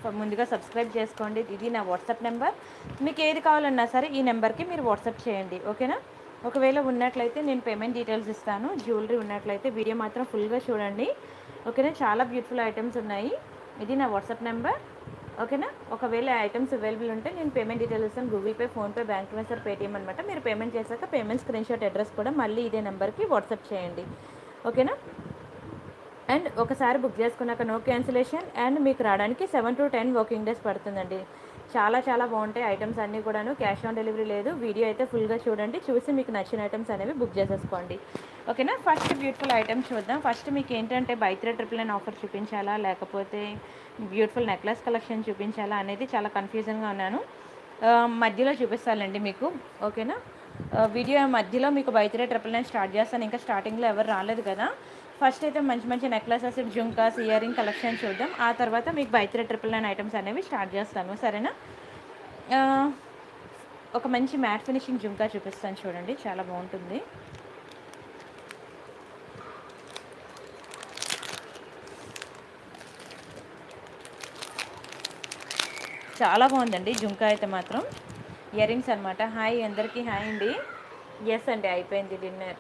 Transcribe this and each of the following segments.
ఫ- ముందుగా సబ్స్క్రైబ్ చేసుకోండి ఇది నా వాట్సాప్ నెంబర్ మీకు ఏది కావాలన్నా సరే ఈ నెంబర్కి మీరు వాట్సాప్ చేయండి ఓకేనా ఒకవేళ ఉన్నట్లయితే నేను పేమెంట్ డీటెయిల్స్ ఇస్తాను జ్యువెలరీ ఉన్నట్లయితే వీడియో మాత్రం ఫుల్గా చూడండి ఓకేనా చాలా బ్యూటిఫుల్ ఐటమ్స్ ఉన్నాయి ఇది నా వాట్సాప్ నెంబర్ ఓకేనా ఒకవేళ ఐటమ్స్ అవైలబుల్ ఉంటే నేను పేమెంట్ డీటెయిల్స్ ఇస్తాను Google Pay PhonePe bank transfer Paytm అనమాట మీరు పేమెంట్ చేశాక పేమెంట్ స్క్రీన్ షాట్ అడ్రస్ కూడా మళ్ళీ ఇదే నెంబర్కి వాట్సాప్ చేయండి ఓకేనా అండ్ ఒకసారి బుక్ చేసుకున్నాక నో క్యాన్సిలేషన్ అండ్ మీకు రావడానికి seven to ten working days పడుతుందండి చాలా చాలా బాగుంటాయి ఐటమ్స్ అన్నీ కూడాను క్యాష్ ఆన్ డెలివరీ లేదు వీడియో అయితే ఫుల్గా చూడండి చూసి మీకు నచ్చిన ఐటమ్స్ అనేవి బుక్ చేసేసుకోండి ఓకేనా ఫస్ట్ బ్యూటిఫుల్ ఐటమ్స్ చూద్దాం ఫస్ట్ మీకు ఏంటంటే బైత్రే ట్రిపుల్ నైన్ ఆఫర్ చూపించాలా లేకపోతే బ్యూటిఫుల్ నెక్లెస్ కలెక్షన్ చూపించాలా అనేది చాలా కన్ఫ్యూజన్గా ఉన్నాను ఆ, మధ్యలో చూపిస్తానండి మీకు ఓకేనా ఆ, వీడియో మధ్యలో మీకు బైత్రే ట్రిపుల్ నైన్ స్టార్ట్ చేస్తాను ఇంకా స్టార్టింగ్లో ఎవరు రాలేదు కదా ఫస్ట్ అయితే మంచి మంచి necklaces jhumkas earring collection చూద్దాం ఆ తర్వాత మీకు బైత్రే ట్రిపుల్ నైన్ ఐటమ్స్ అనేవి స్టార్ట్ చేస్తాను సరేనా ఆ, ఒక మంచి మ్యాట్ ఫినిషింగ్ జుంకా చూపిస్తాను చూడండి చాలా బాగుంటుంది చాలా బాగుందండి జుంకా అయితే మాత్రం ఇయర్ రింగ్స్ అనమాట హాయ్ అందరికీ హాయ్ అండి ఎస్ అండి అయిపోయింది డిన్నర్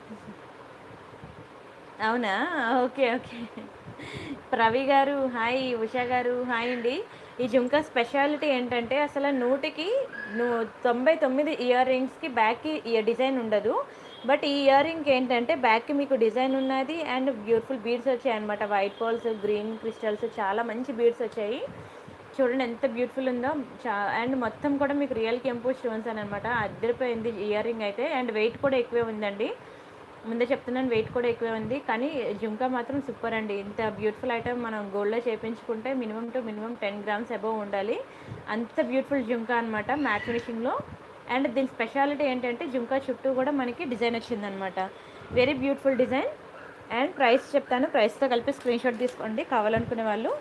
అవునా ఓకే ఓకే ప్రవి గారు హాయ్ ఉషా గారు హాయ్ అండి ఈ జుంకా స్పెషాలిటీ ఏంటంటే అసలు నూటికి ను- తొంభై తొమ్మిది ఇయర్ రింగ్స్కి బ్యాక్కి డిజైన్ ఉండదు బట్ ఈ ఇయర్ రింగ్ ఏంటంటే బ్యాక్కి మీకు డిజైన్ ఉన్నది అండ్ బ్యూటిఫుల్ బీడ్స్ వచ్చాయి అనమాట వైట్ పాల్స్ గ్రీన్ క్రిస్టల్స్ చాలా మంచి బీడ్స్ వచ్చాయి చూడండి ఎంత బ్యూటిఫుల్ ఉందో చా అండ్ మొత్తం కూడా మీకు రియల్ కెంపు స్టోన్స్ అని అనమాట అద్దరిపోయింది ఇయర్ రింగ్ అయితే అండ్ వెయిట్ కూడా ఎక్కువే ఉందండి ముందే చెప్తున్నాను వెయిట్ కూడా ఎక్కువే ఉంది కానీ జుంకా మాత్రం సూపర్ అండి ఇంత బ్యూటిఫుల్ ఐటమ్ మనం గోల్డ్లో చేయించుకుంటే minimum two minimum ten grams above ఉండాలి అంత బ్యూటిఫుల్ జుంకా అనమాట మ్యాట్ ఫినిషింగ్లో అండ్ దీని స్పెషాలిటీ ఏంటంటే జుంకా చుట్టూ కూడా మనకి డిజైన్ వచ్చిందనమాట very beautiful design and price చెప్తాను ప్రైస్తో కలిపి స్క్రీన్ షాట్ తీసుకోండి కావాలనుకునే వాళ్ళు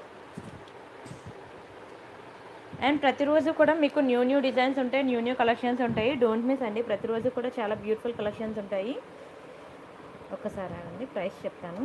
అండ్ ప్రతిరోజు కూడా మీకు న్యూ న్యూ డిజైన్స్ ఉంటాయి న్యూ న్యూ కలెక్షన్స్ ఉంటాయి డోంట్ మిస్ అండి ప్రతిరోజు కూడా చాలా బ్యూటిఫుల్ కలెక్షన్స్ ఉంటాయి ఒక్కసారి ఆగండి ప్రైస్ చెప్తాను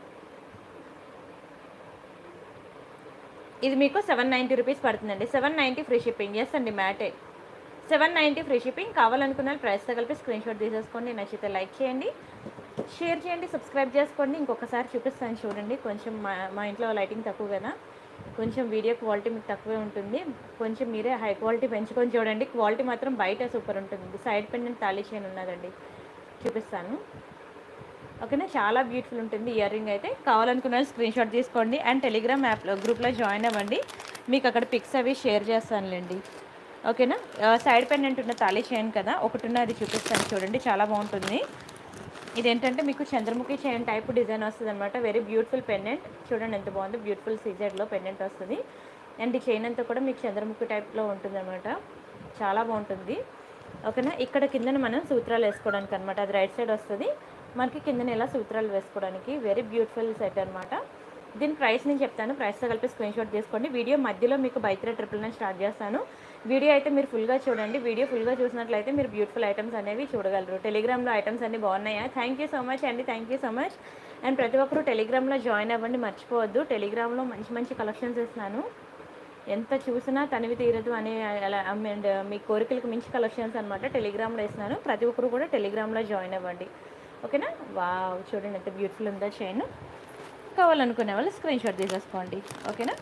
ఇది మీకు సెవెన్ నైంటీ రూపీస్ పడుతుందండి seven ninety free shipping yes అండి మ్యాటే సెవెన్ నైంటీ ఫ్రీ షిప్పింగ్ కావాలనుకున్న వాళ్ళు ప్రైస్తో కలిపి స్క్రీన్ షాట్ తీసేసుకోండి నచ్చితే లైక్ చేయండి షేర్ చేయండి సబ్స్క్రైబ్ చేసుకోండి ఇంకొకసారి చూపిస్తాను చూడండి కొంచెం మా మా ఇంట్లో లైటింగ్ తక్కువ కదా కొంచెం వీడియో క్వాలిటీ మీకు తక్కువే ఉంటుంది కొంచెం మీరే హై క్వాలిటీ పెంచుకొని చూడండి క్వాలిటీ మాత్రం బయట సూపర్ ఉంటుంది సైడ్ పెండెంట్ తాళీ చైన్ ఉన్నదండి చూపిస్తాను ఓకేనా చాలా బ్యూటిఫుల్ ఉంటుంది ఇయర్ రింగ్ అయితే కావాలనుకున్న స్క్రీన్ షాట్ తీసుకోండి అండ్ టెలిగ్రామ్ యాప్లో గ్రూప్లో జాయిన్ అవ్వండి మీకు అక్కడ పిక్స్ అవి షేర్ చేస్తానులేండి ఓకేనా ఆ, సైడ్ పెండెంట్ ఉన్న తాళీ చైన్ కదా ఒకటి ఉన్న అది చూపిస్తాను చూడండి చాలా బాగుంటుంది ఇదేంటంటే మీకు చంద్రముఖి చైన్ టైప్ డిజైన్ వస్తుంది అనమాట వెరీ బ్యూటిఫుల్ పెండెంట్ చూడండి ఎంత బాగుంది బ్యూటిఫుల్ సీజెడ్లో పెండెంట్ వస్తుంది అండ్ ఈ చైన్ అంతా కూడా మీకు చంద్రముఖి టైప్లో ఉంటుంది అనమాట చాలా బాగుంటుంది ఓకేనా ఇక్కడ కిందన మనం సూత్రాలు వేసుకోవడానికి అనమాట అది రైట్ సైడ్ వస్తుంది మనకి కిందన ఇలా సూత్రాలు వేసుకోవడానికి వెరీ బ్యూటిఫుల్ సెట్ అనమాట దీని ప్రైస్ నేను చెప్తాను ప్రైస్తో కలిపి స్క్రీన్ షాట్ తీసుకోండి వీడియో మధ్యలో మీకు బైత్రే ట్రిపుల్ నైన్ స్టార్ట్ చేస్తాను వీడియో అయితే మీరు ఫుల్గా చూడండి వీడియో ఫుల్గా చూసినట్లయితే మీరు బ్యూటిఫుల్ ఐటమ్స్ అనేవి చూడగలరు టెలిగ్రామ్లో ఐటమ్స్ అన్ని బాగున్నాయా థ్యాంక్ యూ సో మచ్ అండి thank you so much and ప్రతి ఒక్కరూ టెలిగ్రామ్లో జాయిన్ అవ్వండి మర్చిపోవద్దు టెలిగ్రామ్లో మంచి మంచి కలెక్షన్స్ ఇస్తున్నాను ఎంత చూసినా తనివి తీరదు అనే అలా అండ్ మీ కోరికలకు మించి కలెక్షన్స్ అనమాట టెలిగ్రామ్లో వేసినాను ప్రతి ఒక్కరు కూడా టెలిగ్రామ్లో జాయిన్ అవ్వండి ఓకేనా వావ్ చూడండి ఎంత బ్యూటిఫుల్ ఉందో చైన్ కావాలనుకునే వాళ్ళు స్క్రీన్ షాట్ తీసేసుకోండి ఓకేనా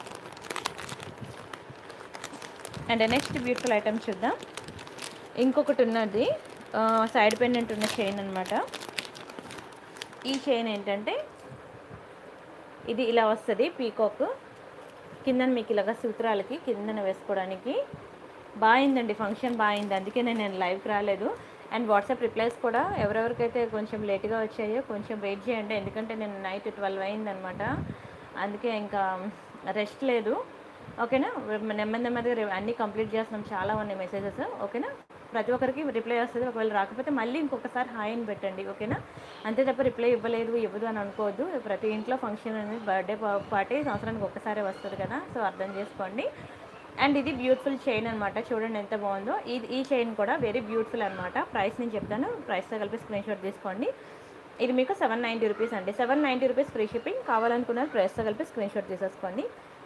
అండ్ నెక్స్ట్ బ్యూటిఫుల్ ఐటమ్ చూద్దాం ఇంకొకటి ఉన్నది సైడ్ పెండెంట్ ఉన్న చైన్ అనమాట ఈ చైన్ ఏంటంటే ఇది ఇలా వస్తుంది పీకాక్ కిందన మీకు ఇలాగ సూత్రాలకి కిందన వేసుకోవడానికి బాగుందండి ఫంక్షన్ బాగుంది అందుకే నేను నేను లైవ్కి రాలేదు అండ్ వాట్సాప్ రిప్లైస్ కూడా ఎవరెవరికైతే కొంచెం లేట్గా వచ్చాయో కొంచెం వెయిట్ చేయండి ఎందుకంటే నేను నైట్ ట్వెల్వ్ అయిందనమాట అందుకే ఇంకా రెస్ట్ లేదు ఓకేనా నెమ్మది నెమ్మదిగా రి- అన్నీ కంప్లీట్ చేస్తున్నాం చాలా ఉన్నాయి మెసేజెస్ ఓకేనా ప్రతి ఒక్కరికి రిప్లై వస్తుంది ఒకవేళ రాకపోతే మళ్ళీ ఇంకొకసారి హాయ్ అని పెట్టండి ఓకేనా అంతే తప్ప రిప్లై ఇవ్వలేదు ఇవ్వదు అని అనుకోవద్దు ప్రతి ఇంట్లో ఫంక్షన్ అనేది బర్త్డే పార్టీ సంవత్సరానికి ఒక్కసారి వస్తుంది కదా సో అర్థం చేసుకోండి అండ్ ఇది బ్యూటిఫుల్ చైన్ అనమాట చూడండి ఎంత బాగుందో ఇది ఈ చైన్ కూడా వెరీ బ్యూటిఫుల్ అనమాట ప్రైస్ నేను చెప్తాను ప్రైస్తో కలిపి స్క్రీన్ షాట్ తీసుకోండి ఇది మీకు సెవెన్ నైంటీ రూపీస్ అండి seven ninety rupees free shipping కావాలనుకున్న ప్రైస్తో కలిపి స్క్రీన్ షాట్ తీసేసుకోండి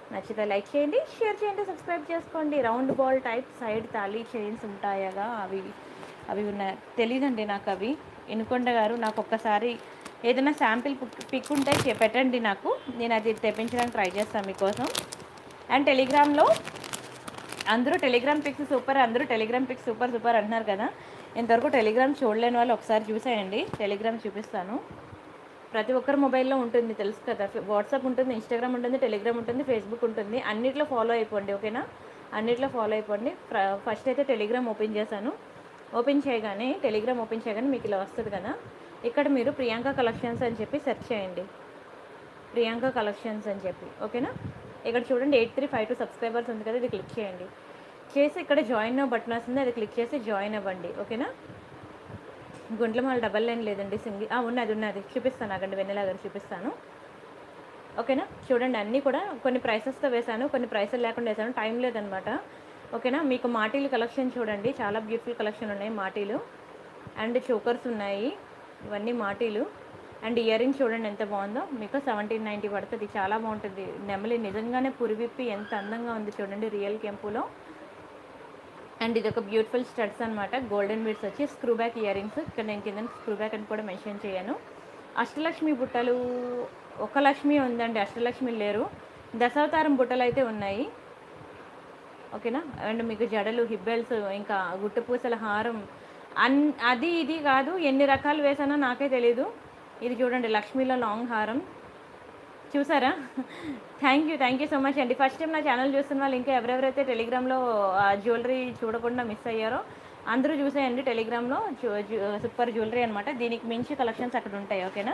నచ్చితే లైక్ చేయండి షేర్ చేయండి సబ్స్క్రైబ్ చేసుకోండి రౌండ్ బాల్ టైప్ సైడ్ తాళీ చైన్స్ ఉంటాయగా అవి అవి ఉన్నాయి తెలియదండి నాకు అవి ఎనుకొండ గారు నాకు ఒక్కసారి ఏదైనా శాంపిల్ పిక్ ఉంటే చె- పెట్టండి నాకు నేను అది తెప్పించడానికి ట్రై చేస్తాను మీకోసం అండ్ టెలిగ్రామ్లో అందరూ టెలిగ్రామ్ పిక్స్ సూపర్ అందరూ టెలిగ్రామ్ పిక్స్ సూపర్ సూపర్ అంటున్నారు కదా ఇంతవరకు టెలిగ్రామ్ చూడలేని వాళ్ళు ఒకసారి చూసేయండి టెలిగ్రామ్ చూపిస్తాను ప్రతి ఒక్కరి మొబైల్లో ఉంటుంది తెలుసు కదా వాట్సాప్ ఉంటుంది ఇన్స్టాగ్రామ్ ఉంటుంది టెలిగ్రామ్ ఉంటుంది ఫేస్బుక్ ఉంటుంది అన్నిట్లో ఫాలో అయిపోండి ఓకేనా అన్నిట్లో ఫాలో అయిపోండి ఫ్ర- ఫస్ట్ అయితే టెలిగ్రామ్ ఓపెన్ చేశాను ఓపెన్ చేయగానే టెలిగ్రామ్ ఓపెన్ చేయగానే మీకు ఇలా వస్తుంది కదా ఇక్కడ మీరు ప్రియాంక కలెక్షన్స్ అని చెప్పి సెర్చ్ చేయండి ప్రియాంక కలెక్షన్స్ అని చెప్పి ఓకేనా ఇక్కడ చూడండి eight three five two subscribers ఉంది కదా ఇది క్లిక్ చేయండి చేసి ఇక్కడ జాయిన్ బటన్ వస్తుంది అది క్లిక్ చేసి జాయిన్ అవ్వండి ఓకేనా గుంట్ల మాల డబల్ లైన్ లేదండి సింగిల్ ఉన్నది ఉన్నది చూపిస్తాను అక్కడ వెన్నెలా గారు చూపిస్తాను ఓకేనా చూడండి అన్నీ కూడా కొన్ని ప్రైసెస్తో వేశాను కొన్ని ప్రైసెస్ లేకుండా వేసాను టైం లేదనమాట ఓకేనా మీకు మాటీలు కలెక్షన్ చూడండి చాలా బ్యూటిఫుల్ కలెక్షన్ ఉన్నాయి మాటీలు అండ్ చోకర్స్ ఉన్నాయి ఇవన్నీ మాటీలు అండ్ ఇయర్ రింగ్ చూడండి ఎంత బాగుందో మీకు సెవెంటీన్ నైంటీ పడుతుంది చాలా బాగుంటుంది నెమలి నిజంగానే పురివిప్పి ఎంత అందంగా ఉంది చూడండి రియల్ కెంపులో అండ్ ఇది ఒక బ్యూటిఫుల్ స్టడ్స్ అనమాట గోల్డెన్ బీడ్స్ వచ్చి స్క్రూ బ్యాక్ ఇయర్ రింగ్స్ ఇక్కడ నేను కింద స్క్రూ బ్యాక్ అని కూడా మెన్షన్ చేయను అష్టలక్ష్మి బుట్టలు ఒక లక్ష్మి ఉందండి అష్టలక్ష్మి లేరు దశావతారం బుట్టలు అయితే ఉన్నాయి ఓకేనా అండ్ మీకు జడలు హిబ్బెల్స్ ఇంకా గుట్టపూసల హారం అన్ అది ఇది కాదు ఎన్ని రకాలు వేసానో నాకే తెలీదు ఇది చూడండి లక్ష్మీలో లాంగ్ హారం చూసారా thank you thank you so much అండి ఫస్ట్ టైం నా ఛానల్ చూస్తున్న వాళ్ళు ఇంకా ఎవరెవరైతే టెలిగ్రామ్లో జ్యువెలరీ చూడకుండా మిస్ అయ్యారో అందరూ చూసేయండి టెలిగ్రామ్లో సూపర్ జ్యువెలరీ అనమాట దీనికి మించి కలెక్షన్స్ అక్కడ ఉంటాయి ఓకేనా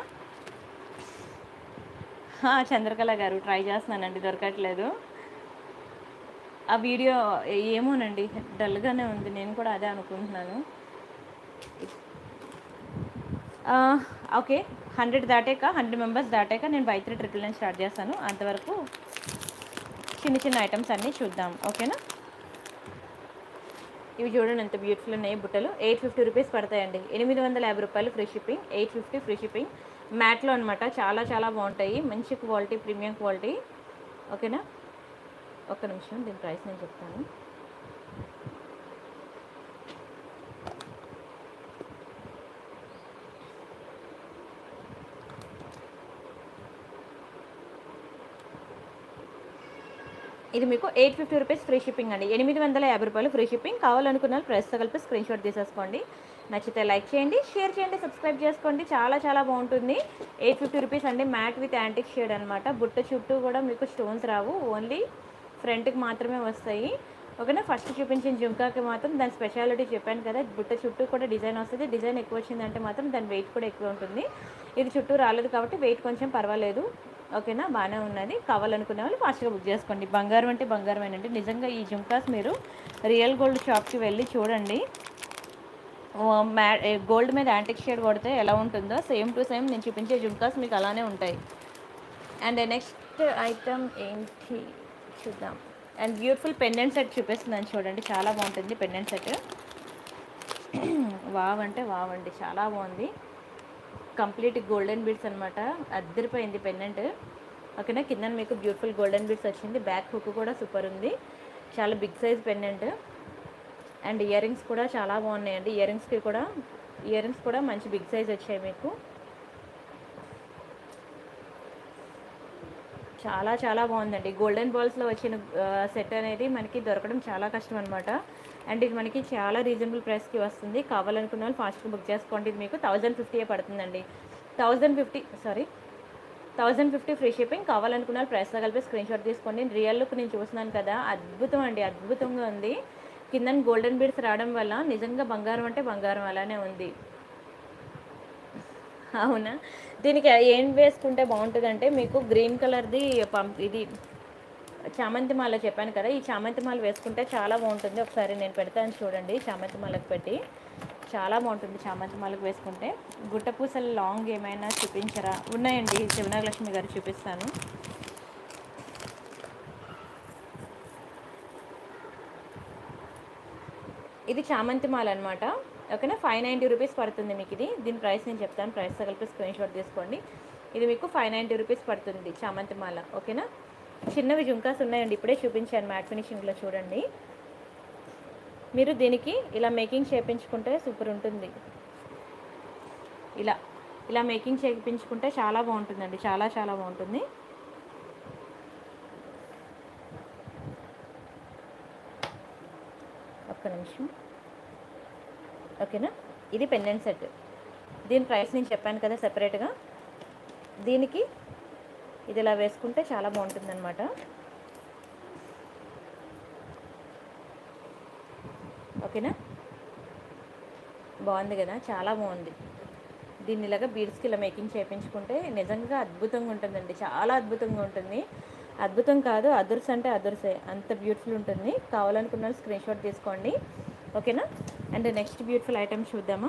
ఆ, చంద్రకళ గారు ట్రై చేస్తున్నానండి దొరకట్లేదు ఆ వీడియో ఏమోనండి డల్గానే ఉంది నేను కూడా అదే అనుకుంటున్నాను ఆ, ఓకే హండ్రెడ్ దాటాక హండ్రెడ్ మెంబర్స్ దాటాక నేను buy three triple nine start చేస్తాను అంతవరకు చిన్న చిన్న ఐటమ్స్ అన్నీ చూద్దాం ఓకేనా ఇవి చూడండి ఎంత బ్యూటిఫుల్ ఉన్నాయి బుట్టలు ఎయిట్ ఫిఫ్టీ రూపీస్ పడతాయండి ఎనిమిది వందల యాభై రూపాయలు free shipping eight fifty free shipping మ్యాట్లో అనమాట చాలా చాలా బాగుంటాయి మంచి క్వాలిటీ ప్రీమియం క్వాలిటీ ఓకేనా ఒక్క నిమిషం దీని ప్రైస్ నేను చెప్తాను ఇది మీకు eight fifty rupees free shipping అండి ఎనిమిది వందల యాభై రూపాయలు ఫ్రీ షిప్పింగ్ కావాలనుకున్న వాళ్ళు ప్రైస్తో కలిపి స్క్రీన్ షాట్ తీసేసుకోండి నచ్చితే లైక్ చేయండి షేర్ చేయండి సబ్స్క్రైబ్ చేసుకోండి చాలా చాలా బాగుంటుంది ఎయిట్ ఫిఫ్టీ రూపీస్ అండి మ్యాట్ విత్ యాంటిక్ షేడ్ అనమాట బుట్ట చుట్టూ కూడా మీకు స్టోన్స్ రావు ఓన్లీ ఫ్రంట్కి మాత్రమే వస్తాయి ఓకేనా ఫస్ట్ చూపించిన జుంకాకి మాత్రం దాని స్పెషాలిటీ చెప్పాను కదా బుట్ట చుట్టూ కూడా డిజైన్ వస్తుంది డిజైన్ ఎక్కువ వచ్చిందంటే మాత్రం దాని వెయిట్ కూడా ఎక్కువ ఉంటుంది ఇది చుట్టూ రాలేదు కాబట్టి వెయిట్ కొంచెం పర్వాలేదు ఓకేనా బాగానే ఉన్నది కావాలనుకునే వాళ్ళు ఫాస్ట్గా బుక్ చేసుకోండి బంగారం అంటే బంగారం అంటే నిజంగా ఈ జుంకాస్ మీరు రియల్ గోల్డ్ షాప్కి వెళ్ళి చూడండి ఓ మ్యా గోల్డ్ మీద యాంటిక్ షేడ్ కొడితే ఎలా ఉంటుందో సేమ్ టు సేమ్ నేను చూపించే జుంకాస్ మీకు అలానే ఉంటాయి అండ్ నెక్స్ట్ ఐటమ్ ఏంటి చూద్దాం అండ్ బ్యూటిఫుల్ పెండెంట్ సెట్ చూపిస్తున్నాను చూడండి చాలా బాగుంటుంది పెండెంట్ సెట్ వావ్ అంటే వావ్ అండి చాలా బాగుంది కంప్లీట్ గోల్డెన్ బీడ్స్ అనమాట అద్దరిపోయింది పెండెంట్ ఓకేనా కింద మీకు బ్యూటిఫుల్ గోల్డెన్ బీడ్స్ వచ్చింది బ్యాక్ హుక్ కూడా సూపర్ ఉంది చాలా big size pendant and ear rings కూడా చాలా బాగున్నాయండి ఇయర్ రింగ్స్కి కూడా ఇయర్ రింగ్స్ కూడా మంచి బిగ్ సైజ్ వచ్చాయి మీకు చాలా చాలా బాగుందండి గోల్డెన్ బాల్స్లో వచ్చిన సెట్ అనేది మనకి దొరకడం చాలా కష్టం అనమాట అండ్ ఇది మనకి చాలా రీజనబుల్ ప్రైస్కి వస్తుంది కావాలనుకున్న వాళ్ళు ఫాస్ట్గా బుక్ చేసుకోండి ఇది మీకు థౌజండ్ ఫిఫ్టీయే పడుతుందండి thousand fifty sorry thousand fifty free shipping కావాలనుకున్న వాళ్ళు ప్రైస్తో కలిపి స్క్రీన్ షాట్ తీసుకోండి రియల్ లుక్ నేను చూస్తున్నాను కదా అద్భుతం అండి అద్భుతంగా ఉంది కింద గోల్డెన్ బీడ్స్ రావడం వల్ల నిజంగా బంగారం అంటే బంగారం అలానే ఉంది అవునా దీనికి ఏం వేసుకుంటే బాగుంటుందంటే మీకు గ్రీన్ కలర్ది పంప్ ఇది చామంతి మాల చెప్పాను కదా ఈ చామంతి మాల వేసుకుంటే చాలా బాగుంటుంది ఒకసారి నేను పెడతాను చూడండి చామంతి మాలకు పెట్టి చాలా బాగుంటుంది చామంతి మాలకు వేసుకుంటే గుట్టపూసలు లాంగ్ ఏమైనా చూపించరా ఉన్నాయండి శివనాగలక్ష్మి గారు చూపిస్తాను ఇది చామంతి మాల అనమాట ఓకేనా ఫైవ్ నైంటీ రూపీస్ పడుతుంది మీకు ఇది దీని ప్రైస్ నేను చెప్తాను ప్రైస్తో కలిపి స్క్రీన్ షాట్ తీసుకోండి ఇది మీకు ఫైవ్ నైంటీ రూపీస్ పడుతుంది చామంతి మాల ఓకేనా చిన్నవి జుంకాస్ ఉన్నాయండి ఇప్పుడే చూపించాను మ్యాట్ ఫినిషింగ్లో చూడండి మీరు దీనికి ఇలా మేకింగ్ చేయించుకుంటే సూపర్ ఉంటుంది ఇలా ఇలా మేకింగ్ చేయించుకుంటే చాలా బాగుంటుందండి చాలా చాలా బాగుంటుంది ఒక్క నిమిషం ఓకేనా ఇది పెండెంట్ సెట్ దీని ప్రైస్ నేను చెప్పాను కదా సెపరేట్గా దీనికి ఇది ఇలా వేసుకుంటే చాలా బాగుంటుంది అనమాట ఓకేనా బాగుంది కదా చాలా బాగుంది దీన్ని ఇలాగా బీడ్స్కి ఇలా మేకింగ్ చేయించుకుంటే నిజంగా అద్భుతంగా ఉంటుందండి చాలా అద్భుతంగా ఉంటుంది అద్భుతం కాదు అదుర్స్ అంటే అదుర్సే అంత బ్యూటిఫుల్ ఉంటుంది కావాలనుకున్న వాళ్ళు స్క్రీన్ షాట్ తీసుకోండి ఓకేనా అండ్ నెక్స్ట్ బ్యూటిఫుల్ ఐటమ్ చూద్దామా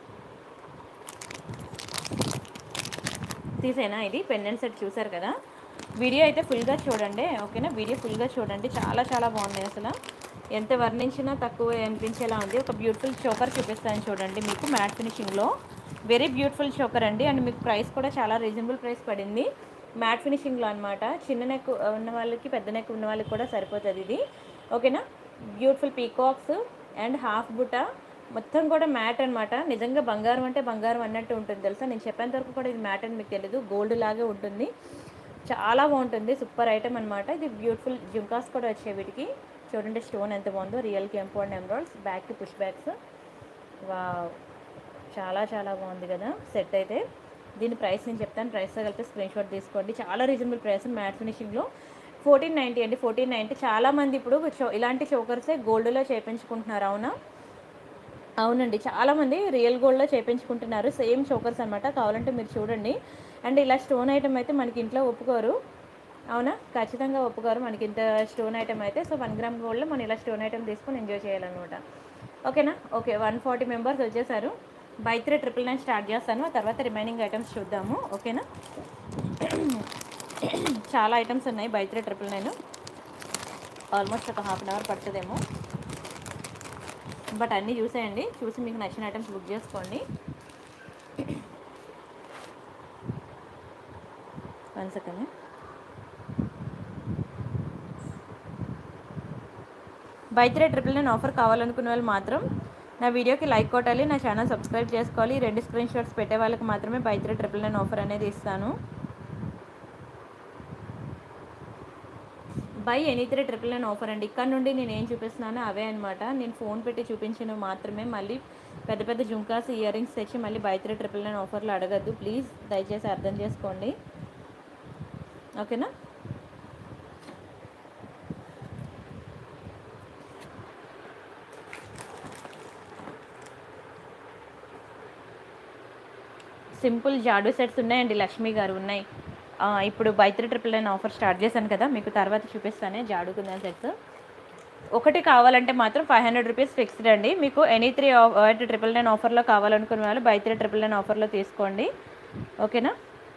తీసేనా ఇది పెండెంట్ సెట్ చూసారు కదా వీడియో అయితే ఫుల్గా చూడండి ఓకేనా వీడియో ఫుల్గా చూడండి చాలా చాలా బాగుంది అసలు ఎంత వర్ణించినా తక్కువ అనిపించేలా ఉంది ఒక బ్యూటిఫుల్ చోకర్ చూపిస్తాను చూడండి మీకు మ్యాట్ ఫినిషింగ్లో వెరీ బ్యూటిఫుల్ చోకర్ అండి అండ్ మీకు ప్రైస్ కూడా చాలా రీజనబుల్ ప్రైస్ పడింది మ్యాట్ ఫినిషింగ్లో అనమాట చిన్న నెక్ ఉన్న వాళ్ళకి పెద్ద నెక్ ఉన్న వాళ్ళకి కూడా సరిపోతుంది ఇది ఓకేనా బ్యూటిఫుల్ పీకాక్స్ అండ్ హాఫ్ బుట్ట మొత్తం కూడా మ్యాట్ అనమాట నిజంగా బంగారం అంటే బంగారం అన్నట్టు ఉంటుంది తెలుసా నేను చెప్పేంత వరకు కూడా ఇది మ్యాట్ అని మీకు తెలియదు గోల్డ్ లాగే ఉంటుంది చాలా బాగుంటుంది సూపర్ ఐటమ్ అనమాట ఇది బ్యూటిఫుల్ జుంకాస్ కూడా వచ్చాయి వీటికి చూడండి స్టోన్ ఎంత బాగుందో రియల్ కెంపు అండ్ ఎమరాల్డ్స్ బ్యాక్కి పుష్ బ్యాక్స్ వా చాలా చాలా బాగుంది కదా సెట్ అయితే దీని ప్రైస్ నేను చెప్తాను ప్రైస్తో కలిపి స్క్రీన్ షాట్ తీసుకోండి చాలా రీజనబుల్ ప్రైస్ మ్యాట్ ఫినిషింగ్లో ఫోర్టీన్ నైంటీ అండి ఫోర్టీన్ నైంటీ చాలామంది ఇప్పుడు చో- ఇలాంటి చోకర్సే గోల్డ్లో చేయించుకుంటున్నారు అవునా అవునండి చాలామంది రియల్ గోల్డ్లో చేయించుకుంటున్నారు సేమ్ చోకర్స్ అనమాట కావాలంటే మీరు చూడండి అండ్ ఇలా స్టోన్ ఐటమ్ అయితే మనకి ఇంట్లో ఒప్పుకోరు అవునా ఖచ్చితంగా ఒప్పుకోరు మనకి ఇంత స్టోన్ ఐటమ్ అయితే సో వన్ గ్రామ్ గోల్డ్లో మనం ఇలా స్టోన్ ఐటమ్ తీసుకొని ఎంజాయ్ చేయాలన్నమాట ఓకేనా ఓకే వన్ ఫార్టీ మెంబర్స్ వచ్చేసారు buy three triple nine start చేస్తాను ఆ తర్వాత రిమైనింగ్ ఐటమ్స్ చూద్దాము ఓకేనా చాలా ఐటమ్స్ ఉన్నాయి buy three triple nine almost ఒక హాఫ్ అన్ అవర్ పడుతుందేమో బట్ అన్నీ చూసేయండి చూసి మీకు నచ్చిన ఐటమ్స్ బుక్ చేసుకోండి one second buy three triple nine offer కావాలనుకునే వాళ్ళు మాత్రం నా వీడియోకి లైక్ కొట్టాలి నా ఛానల్ సబ్స్క్రైబ్ చేసుకోవాలి ఈ రెండు స్క్రీన్ షాట్స్ పెట్టే వాళ్ళకి మాత్రమే buy three triple nine offer అనేది ఇస్తాను buy any three triple nine offer అండి ఇక్కడ నుండి నేను ఏం చూపిస్తున్నానో అవే అనమాట నేను ఫోన్ పెట్టి చూపించినవి మాత్రమే మళ్ళీ పెద్ద పెద్ద జుంకాస్ ఇయర్ రింగ్స్ తెచ్చి మళ్ళీ బై త్రీ ట్రిపుల్ నైన్ ఆఫర్లు అడగద్దు ప్లీజ్ దయచేసి అర్థం చేసుకోండి ఓకేనా సింపుల్ జాడు సెట్స్ ఉన్నాయండి లక్ష్మి గారు ఉన్నాయి ఆ, ఇప్పుడు buy three triple nine offer start చేశాను కదా మీకు తర్వాత చూపిస్తానే జాడుకుందా సెట్స్ ఒకటి కావాలంటే మాత్రం ఫైవ్ హండ్రెడ్ రూపీస్ ఫిక్స్డ్ అండి మీకు ఎనీ త్రీ ట్రిపుల్ నైన్ ఆఫర్లో కావాలనుకునే వాళ్ళు బై త్రీ ట్రిపుల్ నైన్ ఆఫర్లో తీసుకోండి ఓకేనా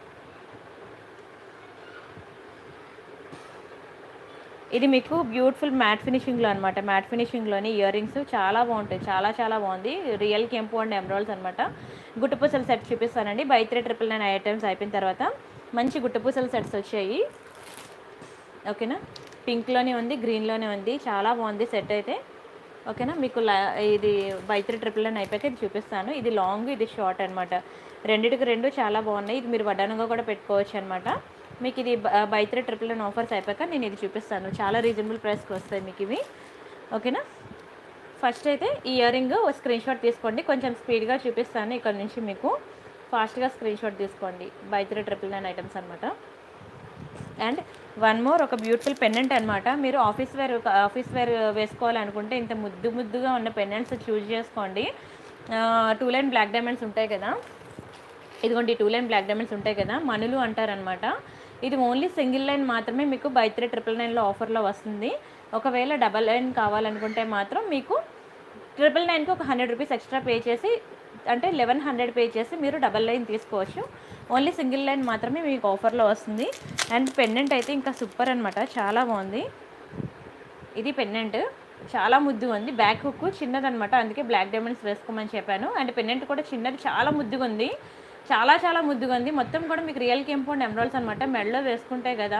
ఇది మీకు బ్యూటిఫుల్ మ్యాట్ ఫినిషింగ్లో అనమాట మ్యాట్ ఫినిషింగ్లోని ఇయర్ రింగ్స్ చాలా బాగుంటాయి చాలా చాలా బాగుంది రియల్ కెంపు అండ్ ఎమరాల్డ్స్ అనమాట గుట్టుపూసల సెట్ చూపిస్తానండి buy three triple nine items అయిపోయిన తర్వాత మంచి గుట్టుపూసల సెట్స్ వచ్చాయి ఓకేనా పింక్లోనే ఉంది గ్రీన్లోనే ఉంది చాలా బాగుంది సెట్ అయితే ఓకేనా మీకు లా- ఇది బై త్రీ ట్రిపుల్ నైన్ అయిపోయాక ఇది చూపిస్తాను ఇది లాంగ్ ఇది షార్ట్ అనమాట రెండిటికి రెండు చాలా బాగున్నాయి ఇది మీరు వడ్డానంగా కూడా పెట్టుకోవచ్చు అనమాట మీకు ఇది బ- buy three triple nine offers అయిపోయాక నేను ఇది చూపిస్తాను చాలా రీజనబుల్ ప్రైస్కి వస్తాయి మీకు ఇవి ఓకేనా ఫస్ట్ అయితే ఈ ఇయర్ రింగ్ స్క్రీన్ షాట్ తీసుకోండి కొంచెం స్పీడ్గా చూపిస్తాను ఇక్కడ నుంచి మీకు ఫాస్ట్గా స్క్రీన్ షాట్ తీసుకోండి buy three triple nine items అనమాట అండ్ వన్ మోర్ ఒక బ్యూటిఫుల్ పెండెంట్ అనమాట మీరు ఆఫీస్ వేర్ ఆఫీస్ వేర్ వేసుకోవాలనుకుంటే ఇంత ముద్దు ముద్దుగా ఉన్న పెండెంట్స్ చూజ్ చేసుకోండి టూ లైన్ బ్లాక్ డైమండ్స్ ఉంటాయి కదా ఇదిగోండి టూ లైన్ బ్లాక్ డైమండ్స్ ఉంటాయి కదా మనులు అంటారనమాట ఇది ఓన్లీ సింగిల్ లైన్ మాత్రమే మీకు బై త్రీ ట్రిపుల్ నైన్లో ఆఫర్లో వస్తుంది ఒకవేళ డబల్ లైన్ కావాలనుకుంటే మాత్రం మీకు ట్రిపుల్ నైన్కి ఒక హండ్రెడ్ రూపీస్ ఎక్స్ట్రా పే చేసి అంటే లెవెన్ హండ్రెడ్ పే చేసి మీరు డబల్ లైన్ తీసుకోవచ్చు ఓన్లీ సింగిల్ లైన్ మాత్రమే మీకు ఆఫర్లో వస్తుంది అండ్ పెండెంట్ అయితే ఇంకా సూపర్ అనమాట చాలా బాగుంది ఇది పెండెంట్ చాలా ముద్దుగా ఉంది బ్యాక్ హుక్ చిన్నదనమాట అందుకే బ్లాక్ డైమండ్స్ వేసుకోమని చెప్పాను అండ్ పెండెంట్ కూడా చిన్నది చాలా ముద్దుగా ఉంది చాలా చాలా ముద్దుగా ఉంది మొత్తం కూడా మీకు రియల్ కెంపౌండ్ ఎమరాల్స్ అనమాట మెడలో వేసుకుంటే కదా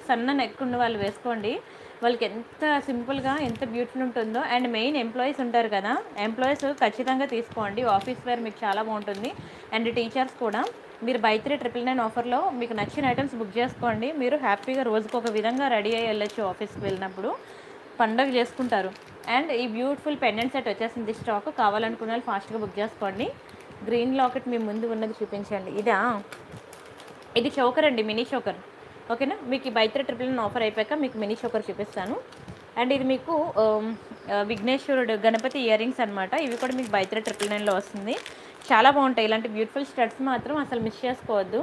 సన్న నెక్ ఉన్న వాళ్ళు వేసుకోండి వాళ్ళకి ఎంత సింపుల్గా ఎంత బ్యూటిఫుల్ ఉంటుందో అండ్ మెయిన్ ఎంప్లాయీస్ ఉంటారు కదా ఎంప్లాయీస్ ఖచ్చితంగా తీసుకోండి ఆఫీస్ వేర్ మీకు చాలా బాగుంటుంది అండ్ టీచర్స్ కూడా మీరు బై త్రీ ట్రిపుల్ నైన్ ఆఫర్లో మీకు నచ్చిన ఐటమ్స్ బుక్ చేసుకోండి మీరు హ్యాపీగా రోజుకు ఒక విధంగా రెడీ అయ్యి వెళ్ళొచ్చు ఆఫీస్కి వెళ్ళినప్పుడు పండగ చేసుకుంటారు అండ్ ఈ బ్యూటిఫుల్ పెండెంట్ సెట్ వచ్చేసింది స్టాక్ కావాలనుకున్న వాళ్ళు ఫాస్ట్గా బుక్ చేసుకోండి గ్రీన్ లాకెట్ మీ ముందు ఉన్నది చూపించండి ఇదా ఇది చోకర్ అండి మినీ చోకర్ ఓకేనా మీకు ఈ బైత్ర ట్రిపుల్ నైన్ ఆఫర్ అయిపోయాక మీకు మినీ చోకర్ చూపిస్తాను అండ్ ఇది మీకు ఆమ్, ఆ, విఘ్నేశ్వరుడు గణపతి ఇయర్ రింగ్స్ అనమాట ఇవి కూడా మీకు బైత్ర ట్రిపుల్ నైన్లో వస్తుంది చాలా బాగుంటాయి ఇలాంటి బ్యూటిఫుల్ స్టడ్స్ మాత్రం అసలు మిస్ చేసుకోవద్దు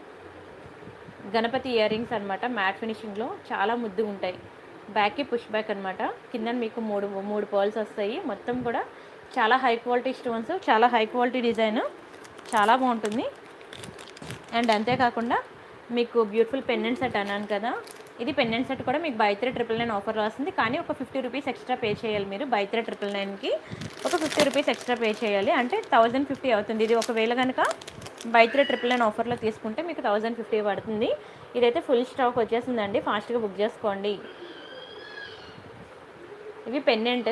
గణపతి ఇయర్ రింగ్స్ అనమాట మ్యాట్ ఫినిషింగ్లో చాలా ముద్దుగా ఉంటాయి బ్యాక్కి పుష్ బ్యాక్ అనమాట కింద మీకు మూడు మూడు పర్ల్స్ వస్తాయి మొత్తం కూడా చాలా హై క్వాలిటీ స్టోన్స్ చాలా హై క్వాలిటీ డిజైన్ చాలా బాగుంటుంది అండ్ అంతేకాకుండా మీకు బ్యూటిఫుల్ పెండెంట్ సెట్ అన్నాను కదా ఇది పెండెంట్ సెట్ కూడా మీకు బై త్రీ ట్రిపుల్ నైన్ ఆఫర్లో వస్తుంది కానీ ఒక ఫిఫ్టీ రూపీస్ ఎక్స్ట్రా పే చేయాలి మీరు బై త్రీ ట్రిపుల్ నైన్కి ఒక ఫిఫ్టీ రూపీస్ ఎక్స్ట్రా పే చేయాలి అంటే థౌజండ్ ఫిఫ్టీ అవుతుంది ఇది ఒకవేళ కనుక బై త్రీ ట్రిపుల్ నైన్ ఆఫర్లో తీసుకుంటే మీకు థౌజండ్ ఫిఫ్టీ పడుతుంది ఇదైతే ఫుల్ స్టాక్ వచ్చేసిందండి ఫాస్ట్గా బుక్ చేసుకోండి ఇవి పెండెంట్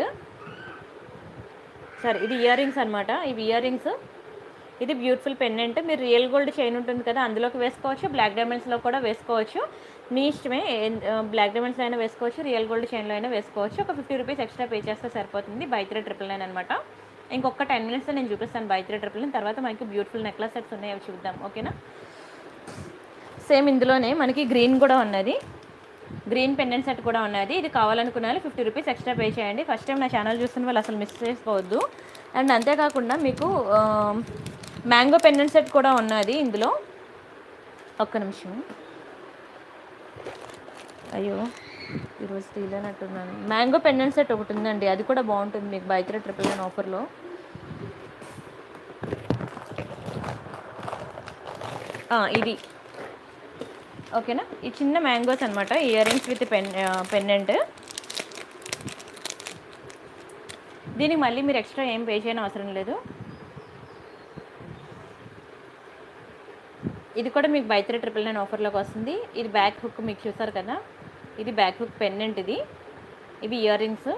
సరే ఇది ఇయర్ రింగ్స్ అనమాట ఇవి ఇయర్ రింగ్స్ ఇది బ్యూటిఫుల్ పెండెంట్ మీరు రియల్ గోల్డ్ చైన్ ఉంటుంది కదా అందులోకి వేసుకోవచ్చు బ్లాక్ డైమండ్స్లో కూడా వేసుకోవచ్చు మీ ఇష్టమే బ్లాక్ డైమండ్స్లో అయినా వేసుకోవచ్చు రియల్ గోల్డ్ చైన్లో అయినా వేసుకోవచ్చు ఒక ఫిఫ్టీ రూపీస్ ఎక్స్ట్రా పే చేస్తే సరిపోతుంది బై త్రీ ట్రిపుల్ నైన్ అనమాట ఇంకొక టెన్ మినిట్స్లో నేను చూపిస్తాను బై త్రీ ట్రిపుల్ నైన్ తర్వాత మనకి బ్యూటిఫుల్ నెక్లెస్ సెట్స్ ఉన్నాయి అవి చూద్దాం ఓకేనా సేమ్ ఇందులోనే మనకి గ్రీన్ కూడా ఉన్నది గ్రీన్ పెండెంట్ సెట్ కూడా ఉన్నది ఇది కావాలనుకున్న వాళ్ళు ఫిఫ్టీ రూపీస్ ఎక్స్ట్రా పే చేయండి ఫస్ట్ టైం నా ఛానల్ చూస్తున్న వాళ్ళు అసలు మిస్ చేసుకోవద్దు అండ్ అంతేకాకుండా మీకు మ్యాంగో పెండెంట్ సెట్ కూడా ఉన్నది ఇందులో ఒక్క నిమిషం అయ్యో ఈరోజు తీయలేనట్టున్నాను మ్యాంగో పెండెంట్ సెట్ ఒకటి ఉందండి అది కూడా బాగుంటుంది మీకు బై త్రీ ట్రిపుల్ నైన్ ఆఫర్లో ఇది ఓకేనా ఈ చిన్న మ్యాంగోస్ అనమాట earrings with pen pendant దీనికి మళ్ళీ మీరు ఎక్స్ట్రా ఏం పే చేయని అవసరం లేదు ఇది కూడా మీకు బై త్రీ ట్రిపుల్ నైన్ ఆఫర్లోకి వస్తుంది ఇది బ్యాక్ హుక్ మీకు చూసారు కదా ఇది బ్యాక్ హుక్ పెండెంట్ ఇది ఇవి ఇయర్ రింగ్స్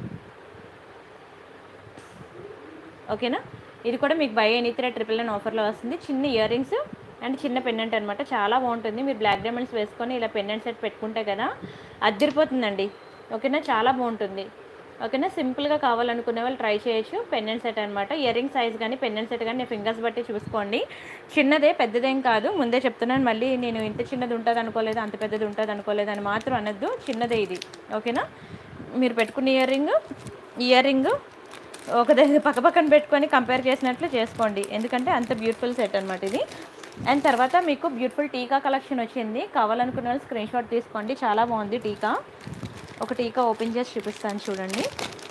ఓకేనా ఇది కూడా మీకు buy any three triple nine ఆఫర్లో వస్తుంది చిన్న ఇయర్ రింగ్స్ అండ్ చిన్న పెండెంట్ అనమాట చాలా బాగుంటుంది మీరు బ్లాక్ డైమండ్స్ వేసుకొని ఇలా పెండెంట్ సెట్ పెట్టుకుంటే కదా అద్దరిపోతుందండి ఓకేనా చాలా బాగుంటుంది ఓకేనా సింపుల్గా కావాలనుకునే వాళ్ళు ట్రై చేయొచ్చు పెండెంట్ సెట్ అనమాట ఇయర్ రింగ్ సైజ్ కానీ పెండెంట్ సెట్ కానీ ఫింగర్స్ బట్టి చూసుకోండి చిన్నదే పెద్దదేం కాదు ముందే చెప్తున్నాను మళ్ళీ నేను ఇంత చిన్నది ఉంటుంది అనుకోలేదు అంత పెద్దది ఉంటుంది అనుకోలేదు అని మాత్రం అనొద్దు చిన్నదే ఇది ఓకేనా మీరు పెట్టుకున్న ఇయర్ రింగ్ ఇయర్ రింగ్ ఒక దగ్గర పక్క పక్కన పెట్టుకొని కంపేర్ చేసినట్లు చేసుకోండి ఎందుకంటే అంత బ్యూటిఫుల్ సెట్ అనమాట ఇది అండ్ తర్వాత మీకు బ్యూటిఫుల్ టీకా కలెక్షన్ వచ్చింది కావాలనుకున్న వాళ్ళు స్క్రీన్ షాట్ తీసుకోండి చాలా బాగుంది టీకా ఒక టీకా ఓపెన్ చేసి చూపిస్తాను చూడండి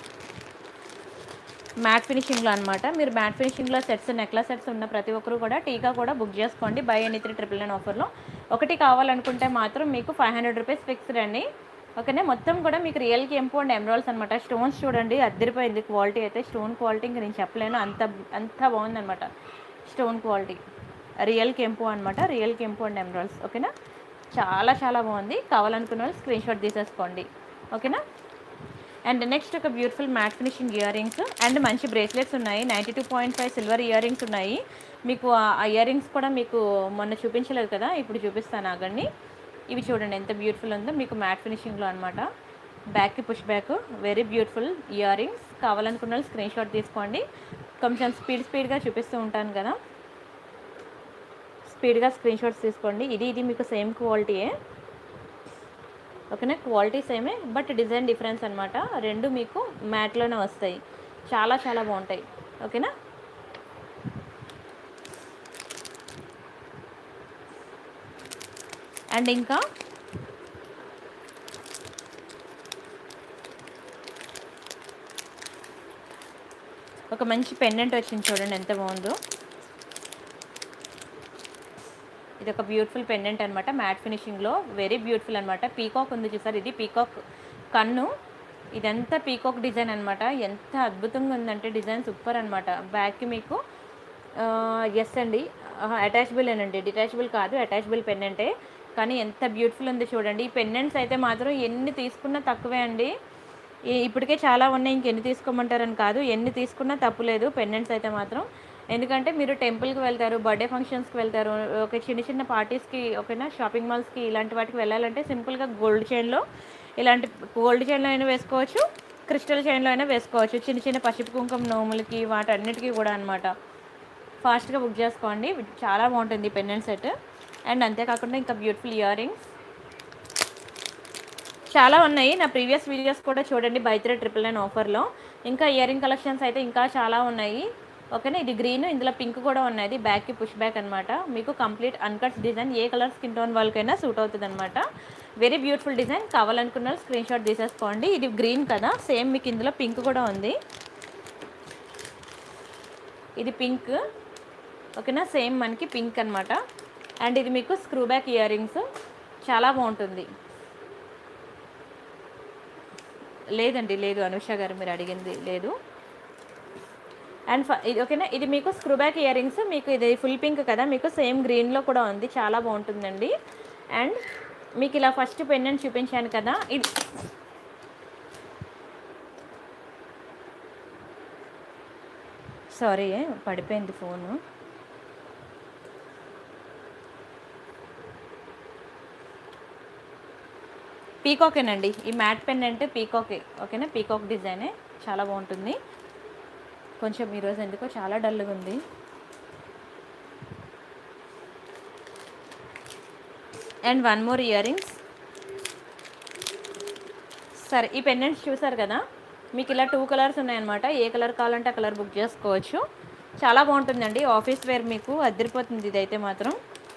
మ్యాట్ ఫినిషింగ్లో అనమాట మీరు మ్యాట్ ఫినిషింగ్లో సెట్స్ నెక్లెస్ సెట్స్ ఉన్న ప్రతి ఒక్కరు కూడా టీకా కూడా బుక్ చేసుకోండి buy any three triple nine ఆఫర్లో ఒకటి కావాలనుకుంటే మాత్రం మీకు ఫైవ్ హండ్రెడ్ రూపీస్ ఫిక్స్డ్ అండి ఓకేనే మొత్తం కూడా మీకు రియల్ కెంపు అండ్ ఎమరాల్స్ అనమాట స్టోన్స్ చూడండి అద్దరిపోయింది క్వాలిటీ అయితే స్టోన్ క్వాలిటీ ఇంకా నేను చెప్పలేను అంత అంత బాగుందన్నమాట స్టోన్ క్వాలిటీ రియల్ కెంపు అనమాట రియల్ కెంపు అండ్ ఎమరాల్స్ ఓకేనా చాలా చాలా బాగుంది కావాలనుకున్న వాళ్ళు స్క్రీన్ షాట్ తీసేసుకోండి ఓకేనా అండ్ నెక్స్ట్ ఒక beautiful matte finishing earrings and మంచి బ్రేస్లెట్స్ ఉన్నాయి ninety two point five silver earrings ఉన్నాయి మీకు ఆ ఇయర్ రింగ్స్ కూడా మీకు మొన్న చూపించలేదు కదా ఇప్పుడు చూపిస్తాను ఆగండి ఇవి చూడండి ఎంత బ్యూటిఫుల్ ఉందో మీకు మ్యాట్ ఫినిషింగ్లో అనమాట బ్యాక్కి push back very beautiful earrings కావాలనుకున్న వాళ్ళు స్క్రీన్ షాట్ తీసుకోండి కొంచెం స్పీడ్ స్పీడ్గా చూపిస్తూ ఉంటాను కదా స్పీడ్గా స్క్రీన్ షాట్స్ తీసుకోండి ఇది ఇది మీకు సేమ్ క్వాలిటీయే ఓకేనా క్వాలిటీ సేమే బట్ డిజైన్ డిఫరెన్స్ అనమాట రెండు మీకు మ్యాట్లోనే వస్తాయి చాలా చాలా బాగుంటాయి ఓకేనా అండ్ ఇంకా ఒక మంచి పెండెంట్ వచ్చింది చూడండి ఎంత బాగుందో ఇది ఒక బ్యూటిఫుల్ పెండెంట్ అనమాట మ్యాట్ ఫినిషింగ్లో వెరీ బ్యూటిఫుల్ అనమాట పీకాక్ ఉంది చూసారు ఇది పీకాక్ కన్ను ఇదంతా పీకాక్ డిజైన్ అనమాట ఎంత అద్భుతంగా ఉందంటే డిజైన్ సూపర్ అనమాట బ్యాక్కి మీకు ఎస్ అండి అటాచబుల్ ఏనండి డిటాచబుల్ కాదు అటాచబుల్ పెండెంటే కానీ ఎంత బ్యూటిఫుల్ ఉంది చూడండి ఈ పెండెంట్స్ అయితే మాత్రం ఎన్ని తీసుకున్నా తక్కువే అండి ఈ- ఇప్పటికే చాలా ఉన్నాయి ఇంకెన్ని తీసుకోమంటారని కాదు ఎన్ని తీసుకున్నా తప్పులేదు పెండెంట్స్ అయితే మాత్రం ఎందుకంటే మీరు టెంపుల్కి వెళ్తారు బర్త్డే ఫంక్షన్స్కి వెళ్తారు ఒక చిన్న చిన్న పార్టీస్కి ఓకేనా షాపింగ్ మాల్స్కి ఇలాంటి వాటికి వెళ్ళాలంటే సింపుల్గా గోల్డ్ చైన్లో ఇలాంటి గోల్డ్ చైన్లో అయినా వేసుకోవచ్చు క్రిస్టల్ చైన్లో అయినా వేసుకోవచ్చు చిన్న చిన్న పసుపు కుంకుమ నోములకి వాటన్నిటికీ కూడా అనమాట ఫాస్ట్గా బుక్ చేసుకోండి చాలా బాగుంటుంది పెండెంట్ సెట్ అండ్ అంతేకాకుండా ఇంకా బ్యూటిఫుల్ ఇయర్ రింగ్స్ చాలా ఉన్నాయి నా ప్రీవియస్ వీడియోస్ కూడా చూడండి బైత్రే ట్రిపుల్ నైన్ ఆఫర్లో ఇంకా ఇయర్ రింగ్ కలెక్షన్స్ అయితే ఇంకా చాలా ఉన్నాయి ఓకేనా ఇది గ్రీన్ ఇందులో పింక్ కూడా ఉన్నది బ్యాక్కి పుష్ బ్యాక్ అనమాట మీకు కంప్లీట్ అన్కట్స్ డిజైన్ ఏ కలర్ స్కిన్ టోన్ వాళ్ళకైనా సూట్ అవుతుంది అనమాట వెరీ బ్యూటిఫుల్ డిజైన్ కావాలనుకున్న స్క్రీన్ షాట్ తీసేసుకోండి ఇది గ్రీన్ కదా సేమ్ మీకు ఇందులో పింక్ కూడా ఉంది ఇది పింక్ ఓకేనా సేమ్ మనకి పింక్ అనమాట అండ్ ఇది మీకు స్క్రూ బ్యాక్ ఇయర్ రింగ్స్ చాలా బాగుంటుంది లేదండి లేదు అనుష గారు మీరు అడిగింది లేదు అండ్ ఫ- ఇది ఓకేనా ఇది మీకు స్క్రూ బ్యాక్ ఇయర్ రింగ్స్ మీకు ఇది ఫుల్ పింక్ కదా మీకు సేమ్ గ్రీన్లో కూడా ఉంది చాలా బాగుంటుందండి అండ్ మీకు ఇలా ఫస్ట్ పెండెంట్ చూపించాను కదా ఇది సారీ పడిపోయింది ఫోను పీకాకేనండి ఈ మ్యాట్ పెన్ అంటే పీకాకే ఓకేనా పీకాక్ డిజైనే చాలా బాగుంటుంది కొంచెం ఈరోజు ఎందుకో చాలా డల్గా ఉంది and one more earrings సరే ఈ పెండెంట్స్ చూసారు కదా మీకు ఇలా టూ కలర్స్ ఉన్నాయన్నమాట ఏ కలర్ కావాలంటే ఆ కలర్ బుక్ చేసుకోవచ్చు చాలా బాగుంటుందండి ఆఫీస్ వేర్ మీకు అదిరిపోతుంది ఇదైతే మాత్రం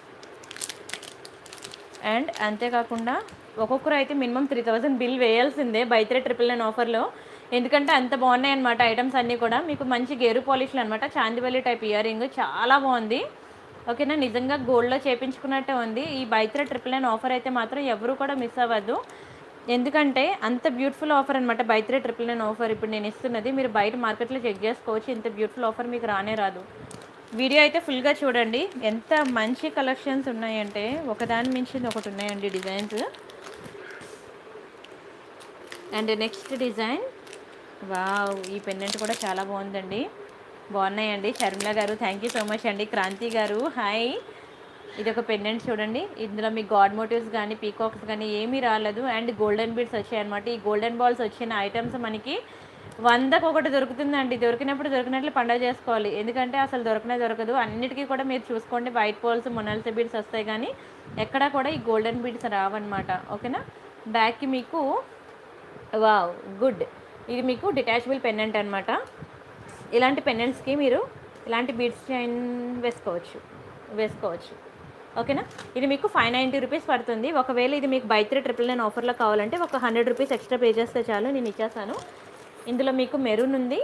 అండ్ అంతేకాకుండా ఒక్కొక్కరు అయితే మినిమం త్రీ థౌజండ్ బిల్ వేయాల్సిందే బైత్రే ట్రిపుల్ నైన్ ఆఫర్లో ఎందుకంటే అంత బాగున్నాయి అనమాట ఐటమ్స్ అన్నీ కూడా మీకు మంచి గేరు పాలిష్లు అనమాట చాందివల్లి టైప్ ఇయర్ రింగ్ చాలా బాగుంది ఓకేనా నిజంగా గోల్డ్లో చేపించుకున్నట్టే ఉంది ఈ బైత్రే ట్రిపుల్ నైన్ ఆఫర్ అయితే మాత్రం ఎవరు కూడా మిస్ అవ్వద్దు ఎందుకంటే అంత బ్యూటిఫుల్ ఆఫర్ అనమాట బైత్రే ట్రిపుల్ నైన్ ఆఫర్ ఇప్పుడు నేను ఇస్తున్నది మీరు బయట మార్కెట్లో చెక్ చేసుకోవచ్చు ఇంత బ్యూటిఫుల్ ఆఫర్ మీకు రానే రాదు వీడియో అయితే ఫుల్గా చూడండి ఎంత మంచి కలెక్షన్స్ ఉన్నాయంటే ఒకదాని మించింది ఒకటి ఉన్నాయండి designs and next design wow ఈ పెండెంట్ కూడా చాలా బాగుందండి బాగున్నాయండి షర్మిల గారు థ్యాంక్ యూ సో మచ్ అండి క్రాంతి గారు హాయ్ ఇది ఒక పెండెంట్ చూడండి ఇందులో మీ గాడ్ మోటివ్స్ కానీ పీకాక్స్ కానీ ఏమీ రాలేదు అండ్ గోల్డెన్ బీడ్స్ వచ్చాయన్నమాట ఈ గోల్డెన్ బాల్స్ వచ్చిన ఐటమ్స్ మనకి వందకు ఒకటి దొరుకుతుందండి దొరికినప్పుడు దొరికినట్లు పండుగ చేసుకోవాలి ఎందుకంటే అసలు దొరకనే దొరకదు అన్నిటికీ కూడా మీరు చూసుకోండి వైట్ పోల్స్ మొనాలిసా బీడ్స్ వస్తాయి కానీ ఎక్కడా కూడా ఈ గోల్డెన్ బీడ్స్ రావన్నమాట ఓకేనా బ్యాక్కి మీకు వావ్ గుడ్ ఇది మీకు డిటాచబుల్ పెండెంట్ అనమాట ఇలాంటి పెండెంట్స్కి మీరు ఇలాంటి బీడ్స్ చైన్ వేసుకోవచ్చు వేసుకోవచ్చు ఓకేనా ఇది మీకు ఫైవ్ నైంటీ రూపీస్ పడుతుంది ఒకవేళ ఇది మీకు బై త్రీ ట్రిపుల్ నైన్ ఆఫర్లో కావాలంటే ఒక హండ్రెడ్ రూపీస్ ఎక్స్ట్రా పే చేస్తే చాలు నేను ఇచ్చేస్తాను ఇందులో మీకు మెరూన్ ఉంది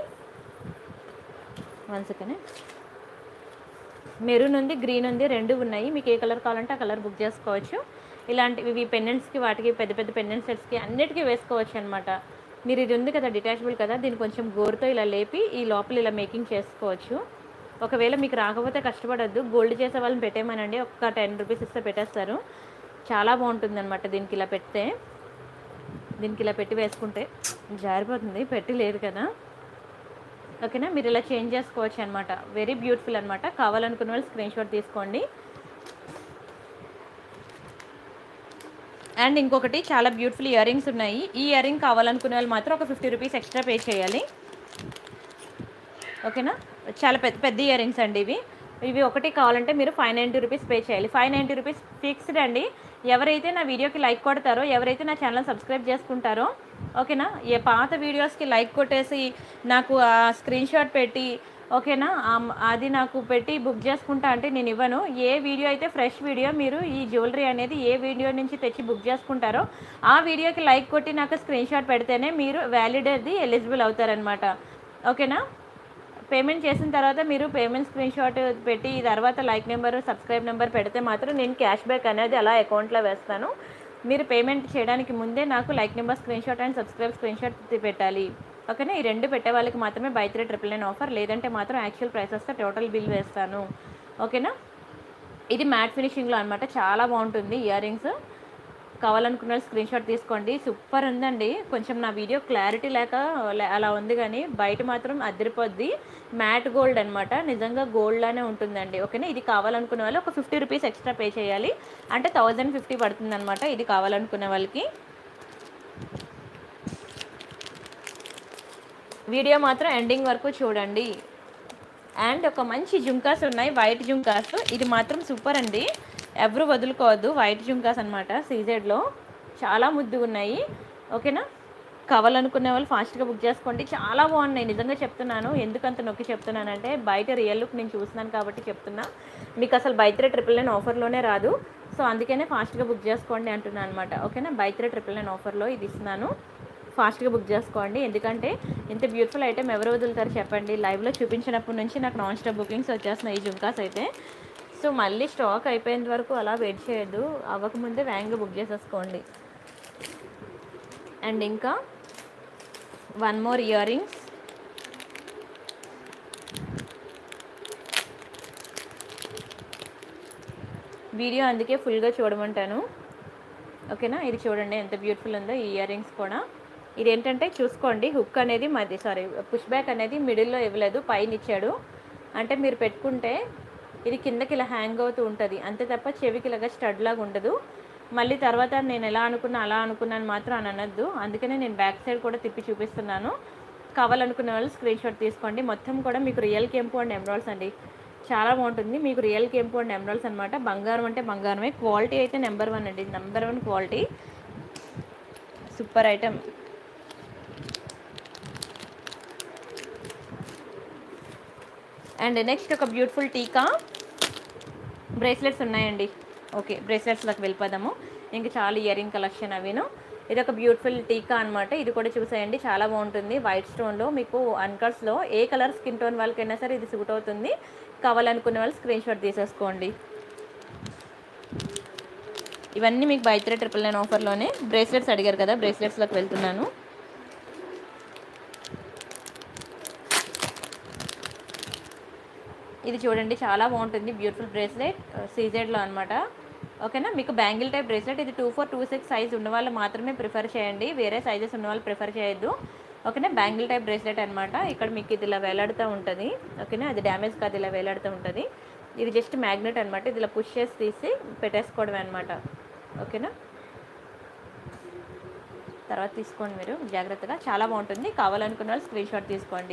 వన్ సెకండ్ మెరూన్ ఉంది గ్రీన్ ఉంది రెండు ఉన్నాయి మీకు ఏ కలర్ కావాలంటే ఆ కలర్ బుక్ చేసుకోవచ్చు ఇలాంటివి ఇవి పెండెంట్స్కి వాటికి పెద్ద పెద్ద పెండెంట్ సెట్స్కి అన్నిటికీ వేసుకోవచ్చు అనమాట మీరు ఇది ఉంది కదా డిటాచబుల్ కదా దీన్ని కొంచెం గోరుతో ఇలా లేపి ఈ లోపల ఇలా మేకింగ్ చేసుకోవచ్చు ఒకవేళ మీకు రాకపోతే కష్టపడద్దు గోల్డ్ చేసే వాళ్ళని పెట్టేమనండి ఒక టెన్ రూపీస్ ఇస్తే పెట్టేస్తారు చాలా బాగుంటుంది అనమాట దీనికి ఇలా పెడితే దీనికి ఇలా పెట్టి వేసుకుంటే జారిపోతుంది పెట్టి లేదు కదా ఓకేనా మీరు ఇలా చేంజ్ చేసుకోవచ్చు అనమాట వెరీ బ్యూటిఫుల్ అనమాట కావాలనుకున్న వాళ్ళు స్క్రీన్ షాట్ తీసుకోండి అండ్ ఇంకొకటి చాలా బ్యూటిఫుల్ ఇయర్ రింగ్స్ ఉన్నాయి ఈ ఇయర్ రింగ్ కావాలనుకునే వాళ్ళు మాత్రం ఒక ఫిఫ్టీ రూపీస్ ఎక్స్ట్రా పే చేయాలి ఓకేనా చాలా పెద్ద పెద్ద ఇయర్ రింగ్స్ అండి ఇవి ఇవి ఒకటి కావాలంటే మీరు ఫైవ్ నైంటీ రూపీస్ పే చేయాలి ఫైవ్ నైంటీ రూపీస్ ఫిక్స్డ్ అండి ఎవరైతే నా వీడియోకి లైక్ కొడతారో ఎవరైతే నా ఛానల్ సబ్స్క్రైబ్ చేసుకుంటారో ఓకేనా ఏ పాత వీడియోస్కి లైక్ కొట్టేసి నాకు ఆ స్క్రీన్ షాట్ పెట్టి ఓకేనా ఆమ్- అది నాకు పెట్టి బుక్ చేసుకుంటా అంటే నేను ఇవ్వను ఏ వీడియో అయితే ఫ్రెష్ వీడియో మీరు ఈ జ్యువెలరీ అనేది ఏ వీడియో నుంచి తెచ్చి బుక్ చేసుకుంటారో ఆ వీడియోకి లైక్ కొట్టి నాకు స్క్రీన్ షాట్ పెడితేనే మీరు వ్యాలిడ్ అది ఎలిజిబుల్ అవుతారనమాట ఓకేనా పేమెంట్ చేసిన తర్వాత మీరు పేమెంట్ స్క్రీన్ షాట్ పెట్టి తర్వాత లైక్ నెంబర్ సబ్స్క్రైబ్ నెంబర్ పెడితే మాత్రం నేను క్యాష్ బ్యాక్ అనేది అలా అకౌంట్లో వేస్తాను మీరు పేమెంట్ చేయడానికి ముందే నాకు like number screenshot and subscribe screenshot పెట్టాలి ఓకేనా ఈ రెండు పెట్టే వాళ్ళకి మాత్రమే buy three triple nine offer లేదంటే మాత్రం యాక్చువల్ ప్రైస్ వస్తే టోటల్ బిల్ వేస్తాను ఓకేనా ఇది మ్యాట్ ఫినిషింగ్లో అనమాట చాలా బాగుంటుంది ఇయర్ రింగ్స్ కావాలనుకున్న స్క్రీన్ షాట్ తీసుకోండి సూపర్ ఉందండి కొంచెం నా వీడియో క్లారిటీ లేక లే- అలా ఉంది కానీ బయట మాత్రం అదిరిపోద్ది మ్యాట్ గోల్డ్ అనమాట నిజంగా గోల్డ్ లానే ఉంటుందండి ఓకేనా ఇది కావాలనుకునే వాళ్ళు ఒక ఫిఫ్టీ రూపీస్ ఎక్స్ట్రా పే చేయాలి అంటే థౌజండ్ ఫిఫ్టీ పడుతుంది అనమాట ఇది కావాలనుకునే వాళ్ళకి వీడియో మాత్రం ఎండింగ్ వరకు చూడండి అండ్ ఒక మంచి జుంకాస్ ఉన్నాయి వైట్ జుంకాస్ ఇది మాత్రం సూపర్ అండి ఎవరు వదులుకోవద్దు వైట్ జుంకాస్ అనమాట సీజెడ్లో చాలా ముద్దుగా ఉన్నాయి ఓకేనా కావాలనుకునే వాళ్ళు ఫాస్ట్గా బుక్ చేసుకోండి చాలా బాగున్నాయి నిజంగా చెప్తున్నాను ఎందుకంత నొక్కి చెప్తున్నానంటే బయట రియల్ లుక్ నేను చూస్తున్నాను కాబట్టి చెప్తున్నా మీకు అసలు బైత్రే ట్రిపుల్ నైన్ ఆఫర్లోనే రాదు సో అందుకనే ఫాస్ట్గా బుక్ చేసుకోండి అంటున్నాను అనమాట ఓకేనా బైత్రే ట్రిపుల్ నైన్ ఆఫర్లో ఇది ఇస్తున్నాను ఫాస్ట్గా బుక్ చేసుకోండి ఎందుకంటే ఇంత బ్యూటిఫుల్ ఐటెం ఎవరు వదులుతారు చెప్పండి లైవ్లో చూపించినప్పటి నుంచి నాకు నాన్ స్టాప్ బుకింగ్స్ వచ్చేస్తున్నాయి ఈ జుంకాస్ అయితే సో మళ్ళీ స్టాక్ అయిపోయేంత వరకు అలా వెయిట్ చేయొద్దు అవ్వకముందే వేగంగా బుక్ చేసేసుకోండి అండ్ ఇంకా one more earrings video అందుకే ఫుల్గా చూడమంటాను ఓకేనా ఇది చూడండి ఎంత బ్యూటిఫుల్ ఉందో ఈ ఇయర్ రింగ్స్ కూడా ఇది ఏంటంటే చూసుకోండి హుక్ అనేది మాది సారీ పుష్ బ్యాక్ అనేది మిడిల్లో ఇవ్వలేదు పైన ఇచ్చాడు అంటే మీరు పెట్టుకుంటే ఇది కిందకి ఇలా హ్యాంగ్ అవుతూ ఉంటుంది అంతే తప్ప చెవికి ఇలాగా స్టడ్ లాగా ఉండదు మళ్ళీ తర్వాత నేను ఎలా అనుకున్నా అలా అనుకున్నాను మాత్రం అని అనొద్దు అందుకనే నేను బ్యాక్ సైడ్ కూడా తిప్పి చూపిస్తున్నాను కావాలనుకునే వాళ్ళు స్క్రీన్ షాట్ తీసుకోండి మొత్తం కూడా మీకు రియల్ కెంపు అండ్ ఎమరాల్స్ అండి చాలా బాగుంటుంది మీకు రియల్ కెంపు అండ్ ఎమరాల్స్ అనమాట బంగారం అంటే బంగారమే క్వాలిటీ అయితే నెంబర్ వన్ అండి number one quality super item and next ఒక బ్యూటిఫుల్ టీకా బ్రేస్లెట్స్ ఉన్నాయండి ఓకే బ్రేస్లెట్స్లోకి వెళ్ళిపోదాము ఇంకా చాలా ఇయర్ రింగ్ కలెక్షన్ అవిను ఇది ఒక బ్యూటిఫుల్ టీకా అనమాట ఇది కూడా చూసేయండి చాలా బాగుంటుంది వైట్ స్టోన్లో మీకు అన్కర్స్లో ఏ కలర్ స్కిన్ టోన్ వాళ్ళకైనా సరే ఇది సూట్ అవుతుంది కావాలనుకునే వాళ్ళు స్క్రీన్ షాట్ తీసేసుకోండి ఇవన్నీ మీకు బైత్రే ట్రిపుల్ నైన్ ఆఫర్లోనే బ్రేస్లెట్స్ అడిగారు కదా బ్రేస్లెట్స్లోకి వెళ్తున్నాను ఇది చూడండి చాలా బాగుంటుంది బ్యూటిఫుల్ బ్రేస్లెట్ సీజెడ్లో అనమాట ఓకేనా మీకు బ్యాంగిల్ టైప్ బ్రేస్లెట్ ఇది two four two six size ఉన్న వాళ్ళు మాత్రమే ప్రిఫర్ చేయండి వేరే సైజెస్ ఉన్న వాళ్ళు ప్రిఫర్ చేయొద్దు ఓకేనా బ్యాంగిల్ టైప్ బ్రేస్లెట్ అనమాట ఇక్కడ మీకు ఇది ఇలా వేలాడుతూ ఉంటుంది ఓకేనా అది డ్యామేజ్ కాదు ఇలా వేలాడుతూ ఉంటుంది ఇది జస్ట్ మ్యాగ్నెట్ అనమాట ఇది ఇలా పుష్ చేసి తీసి పెట్టేసుకోవడమే అనమాట ఓకేనా తర్వాత తీసుకోండి మీరు జాగ్రత్తగా చాలా బాగుంటుంది కావాలనుకున్న వాళ్ళు స్క్రీన్ షాట్ తీసుకోండి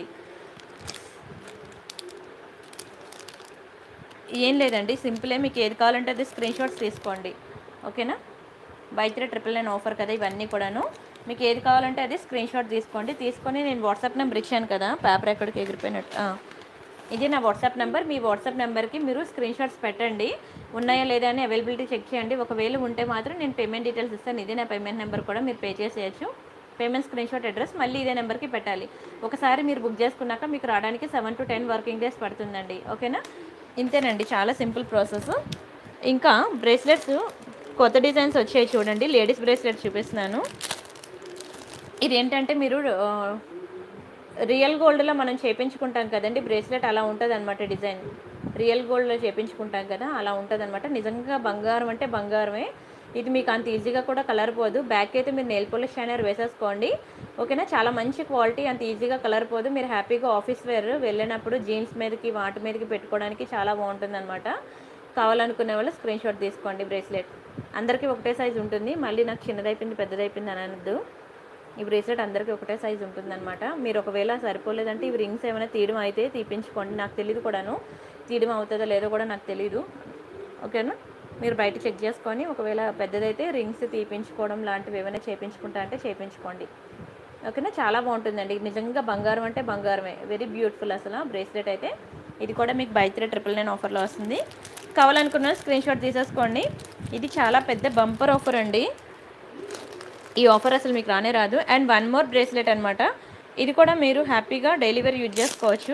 ఏం లేదండి సింపులే మీకు ఏది కావాలంటే అది స్క్రీన్ షాట్స్ తీసుకోండి ఓకేనా బైత్రే ట్రిపుల్ నైన్ ఆఫర్ కదా ఇవన్నీ కూడాను మీకు ఏది కావాలంటే అది స్క్రీన్ షాట్ తీసుకోండి తీసుకొని నేను వాట్సాప్ నెంబర్ ఇచ్చాను కదా పేపర్ ఎక్కడికి ఎగిరిపోయినట్టు ఆ. ఇది నా వాట్సాప్ నెంబర్ మీ వాట్సాప్ నెంబర్కి మీరు స్క్రీన్ షాట్స్ పెట్టండి ఉన్నాయా లేదా అని అవైలబిలిటీ చెక్ చేయండి ఒకవేళ ఉంటే మాత్రం నేను పేమెంట్ డీటెయిల్స్ ఇస్తాను ఇదే నా పేమెంట్ నెంబర్ కూడా మీరు పే చేసేయచ్చు పేమెంట్ స్క్రీన్ షాట్ అడ్రస్ మళ్ళీ ఇదే నెంబర్కి పెట్టాలి ఒకసారి మీరు బుక్ చేసుకున్నాక మీకు రావడానికి seven to ten working days పడుతుందండి ఓకేనా ఇంతేనండి చాలా సింపుల్ ప్రాసెస్ ఇంకా బ్రేస్లెట్స్ కొత్త డిజైన్స్ వచ్చాయి చూడండి లేడీస్ బ్రేస్లెట్ చూపిస్తున్నాను ఇది ఏంటంటే మీరు ఆ, రియల్ గోల్డ్లో మనం చేపించుకుంటాం కదండి బ్రేస్లెట్ అలా ఉంటుంది అనమాట డిజైన్ రియల్ గోల్డ్లో చేపించుకుంటాం కదా అలా ఉంటుంది అనమాట నిజంగా బంగారం అంటే బంగారమే ఇది మీకు అంత ఈజీగా కూడా కలర్ పోదు బ్యాక్ అయితే మీరు నెయిల్ పాలిష్ షైనర్ వేసేసుకోండి ఓకేనా చాలా మంచి క్వాలిటీ అంత ఈజీగా కలర్ పోదు మీరు హ్యాపీగా ఆఫీస్ వేర్ వెళ్ళినప్పుడు జీన్స్ మీదకి వాటి మీదకి పెట్టుకోవడానికి చాలా బాగుంటుంది అనమాట కావాలనుకునే వాళ్ళు స్క్రీన్ షాట్ తీసుకోండి బ్రేస్లెట్ అందరికీ ఒకటే సైజ్ ఉంటుంది మళ్ళీ నాకు చిన్నదైపోయింది పెద్దదైపోయింది అని అనద్దు ఈ బ్రేస్లెట్ అందరికీ ఒకటే సైజ్ ఉంటుందన్నమాట మీరు ఒకవేళ సరిపోలేదంటే ఇవి రింగ్స్ ఏమైనా తీయడం అయితే తీపించుకోండి నాకు తెలియదు కూడాను తీయడం అవుతుందో లేదో కూడా నాకు తెలియదు ఓకేనా మీరు బయట చెక్ చేసుకొని ఒకవేళ పెద్దదైతే రింగ్స్ తీపించుకోవడం లాంటివి ఏమైనా చేపించుకుంటా అంటే చేపించుకోండి ఓకేనా చాలా బాగుంటుందండి నిజంగా బంగారం అంటే బంగారమే వెరీ బ్యూటిఫుల్ అసలు బ్రేస్లెట్ అయితే ఇది కూడా మీకు బై త్రీ ట్రిపుల్ నైన్ ఆఫర్లో వస్తుంది కావాలనుకున్న స్క్రీన్ షాట్ తీసేసుకోండి ఇది చాలా పెద్ద బంపర్ ఆఫర్ అండి ఈ ఆఫర్ అసలు మీకు రానే రాదు అండ్ వన్ మోర్ బ్రేస్లెట్ అనమాట ఇది కూడా మీరు హ్యాపీగా డెలివరీ యూజ్ చేసుకోవచ్చు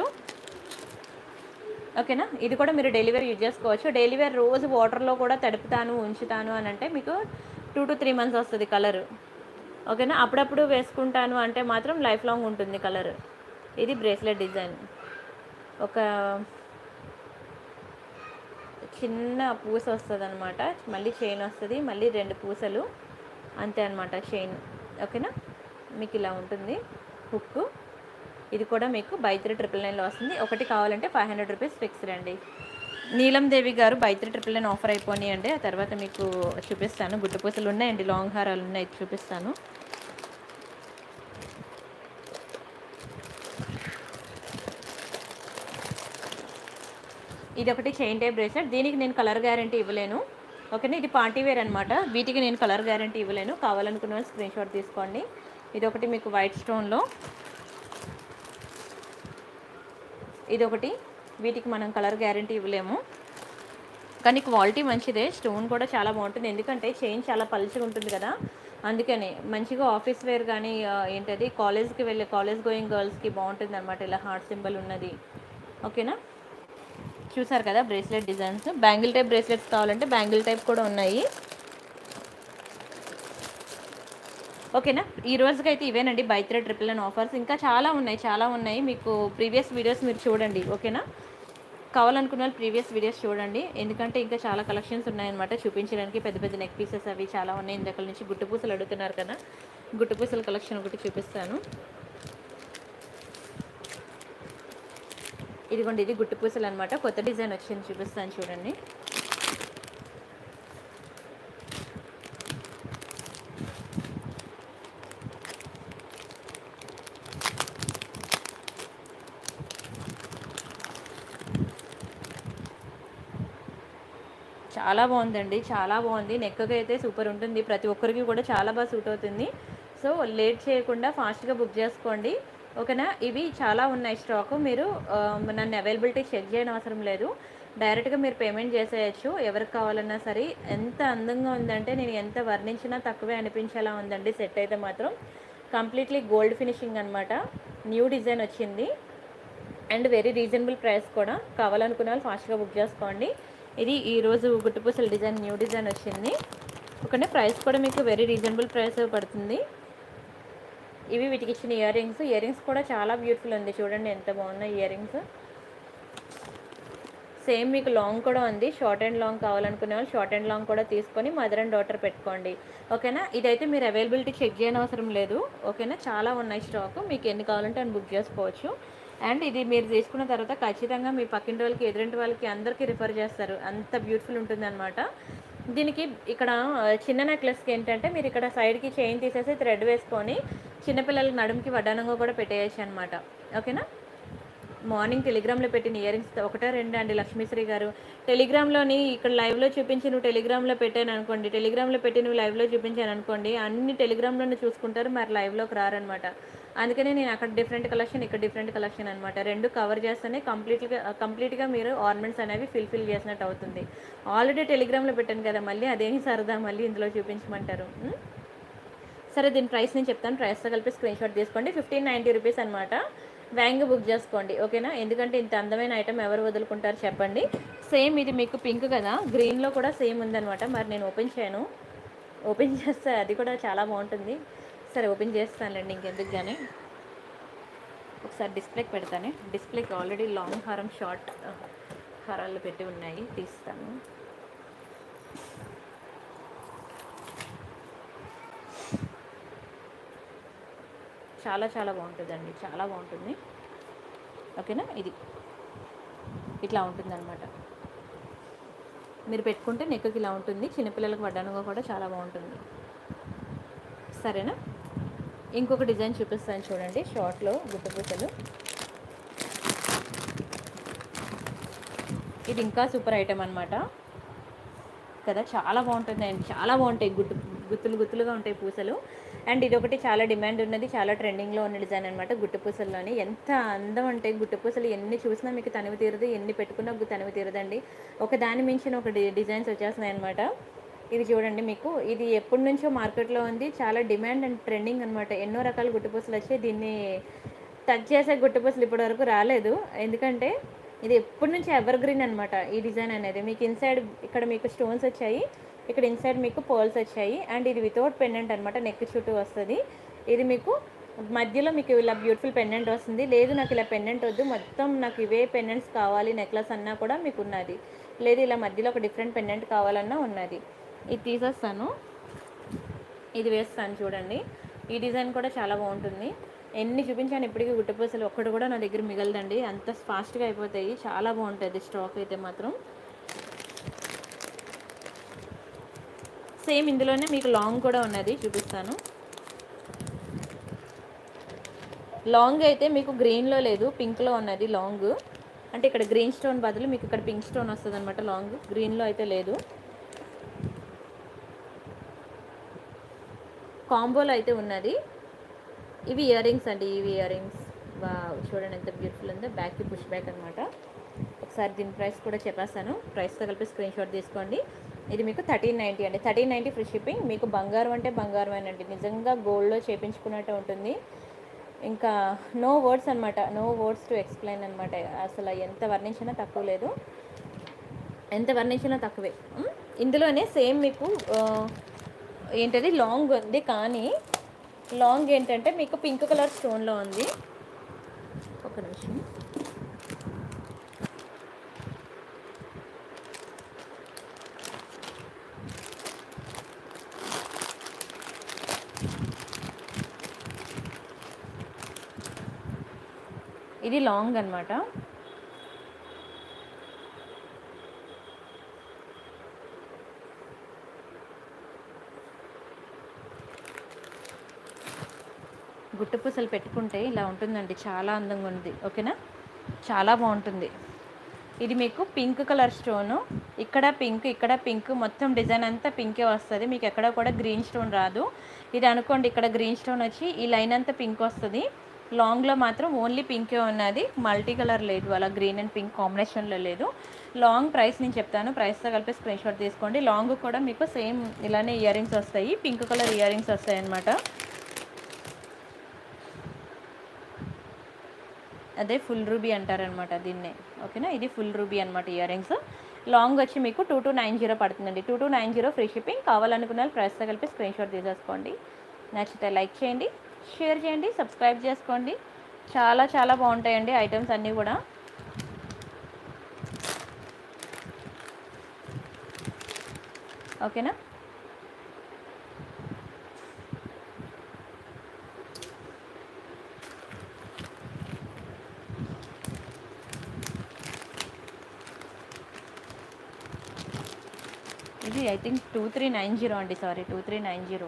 ఓకేనా ఇది కూడా మీరు డెలివరీ యూజ్ చేసుకోవచ్చు డెలివరీ రోజు వాటర్లో కూడా తడుపుతాను ఉంచుతాను అని అంటే మీకు టూ టు త్రీ మంత్స్ వస్తుంది కలర్ ఓకేనా అప్పుడప్పుడు వేసుకుంటాను అంటే మాత్రం లైఫ్ లాంగ్ ఉంటుంది కలర్ ఇది బ్రేస్లెట్ డిజైన్ ఒక చిన్న పూస వస్తుంది అనమాట మళ్ళీ చైన్ వస్తుంది మళ్ళీ రెండు పూసలు అంతే అనమాట చైన్ ఓకేనా మీకు ఇలా ఉంటుంది హుక్ ఇది కూడా మీకు బై త్రీ ట్రిపుల్ నైన్లో వస్తుంది ఒకటి కావాలంటే ఫైవ్ హండ్రెడ్ రూపీస్ ఫిక్స్డ్ అండి నీలం దేవి గారు buy three triple nine offer అయిపోయినాయండి ఆ తర్వాత మీకు చూపిస్తాను గుడ్డు పూసలు ఉన్నాయండి లాంగ్ హారాలు ఉన్నాయి చూపిస్తాను ఇది ఒకటి చైన్ టైప్ బ్రేస్లెట్ దీనికి నేను కలర్ గ్యారంటీ ఇవ్వలేను ఓకేనా ఇది పార్టీ వేర్ అనమాట వీటికి నేను కలర్ గ్యారంటీ ఇవ్వలేను కావాలనుకున్న వాళ్ళు స్క్రీన్ షాట్ తీసుకోండి ఇది ఒకటి మీకు వైట్ స్టోన్లో ఇది ఒకటి వీటికి మనం కలర్ గ్యారంటీ ఇవ్వలేము కానీ క్వాలిటీ మంచిదే స్టోన్ కూడా చాలా బాగుంటుంది ఎందుకంటే చైన్ చాలా పలుచగా ఉంటుంది కదా అందుకని మంచిగా ఆఫీస్ వేర్ కానీ ఆ, ఏంటది కాలేజ్కి వెళ్ళే కాలేజ్ గోయింగ్ గర్ల్స్కి బాగుంటుంది అనమాట ఇలా హార్ట్ సింబల్ ఉన్నది ఓకేనా చూసారు కదా bracelet designs bangle type bracelets కావాలంటే బ్యాంగిల్ టైప్ కూడా ఉన్నాయి ఓకేనా ఈ రోజుకి అయితే ఇవేనండి buy three triple and offers ఇంకా చాలా ఉన్నాయి చాలా ఉన్నాయి మీకు ప్రీవియస్ వీడియోస్ మీరు చూడండి ఓకేనా కావాలనుకున్న వాళ్ళు ప్రీవియస్ వీడియోస్ చూడండి ఎందుకంటే ఇంకా చాలా కలెక్షన్స్ ఉన్నాయన్నమాట చూపించడానికి పెద్ద పెద్ద నెక్ పీసెస్ అవి చాలా ఉన్నాయి ఇందాక నుంచి గుట్టు పూసలు అడుగుతున్నారు కదా గుట్టు పూసల కలెక్షన్ ఒకటి చూపిస్తాను ఇదిగోండి ఇది గుట్టు పూసలు అనమాట కొత్త డిజైన్ వచ్చింది చూపిస్తాను చూడండి చాలా బాగుందండి చాలా బాగుంది నెక్కకి అయితే సూపర్ ఉంటుంది ప్రతి ఒక్కరికి కూడా చాలా బాగా సూట్ అవుతుంది సో లేట్ చేయకుండా ఫాస్ట్గా బుక్ చేసుకోండి ఓకేనా ఇవి చాలా ఉన్నాయి స్టాక్ మీరు ఆ, నన్ను అవైలబిలిటీ చెక్ చేయని అవసరం లేదు డైరెక్ట్గా మీరు పేమెంట్ చేసేయచ్చు ఎవరికి కావాలన్నా సరే ఎంత అందంగా ఉందంటే నేను ఎంత వర్ణించినా తక్కువే అనిపించేలా ఉందండి సెట్ అయితే మాత్రం కంప్లీట్లీ గోల్డ్ ఫినిషింగ్ అనమాట న్యూ డిజైన్ వచ్చింది అండ్ వెరీ రీజనబుల్ ప్రైస్ కూడా కావాలనుకునే వాళ్ళు ఫాస్ట్గా బుక్ చేసుకోండి ఇది ఈరోజు గుట్టుపూసల డిజైన్ న్యూ డిజైన్ వచ్చింది ఒకనే ప్రైస్ కూడా మీకు వెరీ రీజనబుల్ ప్రైస్ పడుతుంది ఇవి వీటికి ఇచ్చిన ఇయర్ రింగ్స్ ఇయర్ రింగ్స్ కూడా చాలా బ్యూటిఫుల్ ఉంది చూడండి ఎంత బాగున్నాయి ఇయర్ రింగ్స్ సేమ్ మీకు లాంగ్ కూడా ఉంది షార్ట్ అండ్ లాంగ్ కావాలనుకునే వాళ్ళు షార్ట్ అండ్ లాంగ్ కూడా తీసుకొని మదర్ అండ్ డాటర్ పెట్టుకోండి ఓకేనా ఇదైతే మీరు అవైలబిలిటీ చెక్ చేయని అవసరం లేదు ఓకేనా చాలా ఉన్నాయి స్టాక్ మీకు ఎన్ని కావాలంటే అని బుక్ చేసుకోవచ్చు అండ్ ఇది మీరు తీసుకున్న తర్వాత ఖచ్చితంగా మీ పక్కింటి వాళ్ళకి ఎదురింటి వాళ్ళకి అందరికీ రిఫర్ చేస్తారు అంత బ్యూటిఫుల్ ఉంటుంది అనమాట దీనికి ఇక్కడ ఆ, చిన్న నెక్లెస్కి ఏంటంటే మీరు ఇక్కడ సైడ్కి చైన్ తీసేసి థ్రెడ్ వేసుకొని చిన్నపిల్లలకి నడుముకి వడ్డానంగా కూడా పెట్టేయచ్చు అనమాట ఓకేనా మార్నింగ్ టెలిగ్రామ్లో పెట్టిన ఇయర్ రింగ్స్ ఒకటే రెండు అండి లక్ష్మీశ్రీ గారు టెలిగ్రామ్లోని ఇక్కడ లైవ్లో చూపించి నువ్వు టెలిగ్రామ్లో పెట్టాను అనుకోండి టెలిగ్రామ్లో పెట్టి నువ్వు లైవ్లో చూపించాను అనుకోండి అన్ని టెలిగ్రామ్లోనే చూసుకుంటారు మరి లైవ్లోకి రారనమాట అందుకనే నేను అక్కడ డిఫరెంట్ కలెక్షన్ ఇక్కడ డిఫరెంట్ కలెక్షన్ అనమాట రెండు కవర్ చేస్తేనే కంప్లీట్గా కంప్లీట్గా మీరు ఆర్నమెంట్స్ అనేవి ఫిల్ఫిల్ చేసినట్టు అవుతుంది ఆల్రెడీ టెలిగ్రామ్లో పెట్టాను కదా మళ్ళీ అదేమి సరదా మళ్ళీ ఇందులో చూపించమంటారు ఉం? సరే దీని ప్రైస్ నేను చెప్తాను ప్రైస్తో కలిపి స్క్రీన్ షాట్ తీసుకోండి ఫిఫ్టీన్ నైంటీ రూపీస్ అనమాట వ్యాంగ్ బుక్ చేసుకోండి ఓకేనా ఎందుకంటే ఇంత అందమైన ఐటమ్ ఎవరు వదులుకుంటారు చెప్పండి సేమ్ ఇది మీకు పింక్ కదా గ్రీన్లో కూడా సేమ్ ఉందన్నమాట మరి నేను ఓపెన్ చేయను ఓపెన్ చేస్తే అది కూడా చాలా బాగుంటుంది సరే ఓపెన్ చేస్తానులేండి ఇంకెందుకు కానీ ఒకసారి డిస్ప్లేకి పెడతాను డిస్ప్లేకి ఆల్రెడీ లాంగ్ హారం షార్ట్ హారాలు పెట్టి ఉన్నాయి తీస్తాను చాలా చాలా బాగుంటుందండి చాలా బాగుంటుంది ఓకేనా ఇది ఇట్లా ఉంటుంది అనమాట మీరు పెట్టుకుంటే నెక్కకి ఇలా ఉంటుంది చిన్నపిల్లలకు వడ్డానుగా కూడా చాలా బాగుంటుంది సరేనా ఇంకొక డిజైన్ చూపిస్తాను చూడండి షార్ట్లో గుట్టపూసలు ఇది ఇంకా సూపర్ ఐటమ్ అనమాట కదా చాలా బాగుంటుంది అండ్ చాలా బాగుంటాయి గుట్టు గుత్తులు గుత్తులుగా ఉంటాయి పూసలు అండ్ ఇది ఒకటి చాలా డిమాండ్ ఉన్నది చాలా ట్రెండింగ్లో ఉన్న డిజైన్ అనమాట గుట్టు పూసల్లోని ఎంత అందం అంటే గుట్టు పూసలు ఎన్ని చూసినా మీకు తనివి తీరదు ఎన్ని పెట్టుకున్నా మీకు తనివి తీరదండి ఒక దాని మించిన ఒక డి- డిజైన్స్ వచ్చేస్తున్నాయి అనమాట ఇది చూడండి మీకు ఇది ఎప్పటి నుంచో మార్కెట్లో ఉంది చాలా డిమాండ్ అండ్ ట్రెండింగ్ అనమాట ఎన్నో రకాల గుట్టుపూసలు వచ్చాయి దీన్ని టచ్ చేసే గుట్టుపూసలు ఇప్పటి వరకు రాలేదు ఎందుకంటే ఇది ఎప్పటి నుంచి ఎవర్ గ్రీన్ అనమాట ఈ డిజైన్ అనేది మీకు ఇన్సైడ్ ఇక్కడ మీకు స్టోన్స్ వచ్చాయి ఇక్కడ ఇన్సైడ్ మీకు పోల్స్ వచ్చాయి అండ్ ఇది వితౌట్ పెండెంట్ అనమాట నెక్ చుట్టూ వస్తుంది ఇది మీకు మధ్యలో మీకు ఇలా బ్యూటిఫుల్ పెండెంట్ వస్తుంది లేదు నాకు ఇలా పెండెంట్ వద్దు మొత్తం నాకు ఇవే పెండెంట్స్ కావాలి నెక్లెస్ అన్నా కూడా మీకు ఉన్నది లేదు ఇలా మధ్యలో ఒక డిఫరెంట్ పెండెంట్ కావాలన్నా ఉన్నది ఇది తీసేస్తాను ఇది వేస్తాను చూడండి ఈ డిజైన్ కూడా చాలా బాగుంటుంది ఎన్ని చూపించాను ఇప్పటికీ గుట్టపూసలు ఒక్కటి కూడా నా దగ్గర మిగలదండి అంత ఫాస్ట్గా అయిపోతాయి చాలా బాగుంటుంది స్టాక్ అయితే మాత్రం సేమ్ ఇందులోనే మీకు లాంగ్ కూడా ఉన్నది చూపిస్తాను లాంగ్ అయితే మీకు గ్రీన్లో లేదు పింక్లో ఉన్నది లాంగ్ అంటే ఇక్కడ గ్రీన్ స్టోన్ బదులు మీకు ఇక్కడ పింక్ స్టోన్ వస్తుంది అనమాట లాంగ్ గ్రీన్లో అయితే లేదు కాంబోలో అయితే ఉన్నది ఇవి ఇయర్ రింగ్స్ అండి ఇవి ఇయర్ రింగ్స్ చూడండి ఎంత బ్యూటిఫుల్ ఉందో బ్యాక్కి పుష్ బ్యాక్ అనమాట ఒకసారి దీని ప్రైస్ కూడా చెప్పేస్తాను ప్రైస్తో కలిపి స్క్రీన్ షాట్ తీసుకోండి ఇది మీకు థర్టీన్ నైంటీ అండి థర్టీన్ నైంటీ ఫ్రీ షిప్పింగ్ మీకు బంగారం అంటే బంగారం అండి నిజంగా గోల్డ్లో చేపించుకున్నట్టు ఉంటుంది ఇంకా నో వర్డ్స్ అనమాట నో వర్డ్స్ టు ఎక్స్ప్లెయిన్ అనమాట అసలు ఎంత వర్ణించినా తక్కువ లేదు ఎంత వర్ణించినా తక్కువే ఉమ్, ఇందులోనే సేమ్ మీకు ఆ, ఏంటది లాంగ్ ఉంది కానీ లాంగ్ ఏంటంటే మీకు పింక్ కలర్ స్టోన్లో ఉంది ఒక నిమిషం ఇది లాంగ్ అన్నమాట గుట్టపూసలు పెట్టుకుంటే ఇలా ఉంటుందండి చాలా అందంగా ఉంది ఓకేనా చాలా బాగుంటుంది ఇది మీకు పింక్ కలర్ స్టోను ఇక్కడ పింక్ ఇక్కడ పింక్ మొత్తం డిజైన్ అంతా పింకే వస్తుంది మీకు ఎక్కడ కూడా గ్రీన్ స్టోన్ రాదు ఇది అనుకోండి ఇక్కడ గ్రీన్ స్టోన్ వచ్చి ఈ లైన్ అంతా పింక్ వస్తుంది లాంగ్లో మాత్రం ఓన్లీ పింకే ఉన్నది మల్టీ కలర్ లేదు అలా గ్రీన్ అండ్ పింక్ కాంబినేషన్లో లేదు లాంగ్ ప్రైస్ నేను చెప్తాను ప్రైస్తో కలిపి స్క్రీన్ షాట్ తీసుకోండి లాంగ్ కూడా మీకు సేమ్ ఇలానే ఇయర్ రింగ్స్ వస్తాయి పింక్ కలర్ ఇయర్ రింగ్స్ వస్తాయి అన్నమాట అదే ఫుల్ రూబీ అంటారనమాట దీన్నే ఓకేనా ఇది ఫుల్ రూబీ అనమాట ఇయర్ రింగ్స్ లాంగ్ వచ్చి మీకు టూ టూ నైన్ జీరో పడుతుందండి two two nine zero free shipping కావాలనుకున్న వాళ్ళు ప్రైస్తో కలిపి స్క్రీన్ షాట్ తీసేసుకోండి నచ్చితే లైక్ చేయండి షేర్ చేయండి సబ్స్క్రైబ్ చేసుకోండి చాలా చాలా బాగుంటాయండి ఐటమ్స్ అన్నీ కూడా ఓకేనా ఇది I think two three nine zero అండి sorry two three nine zero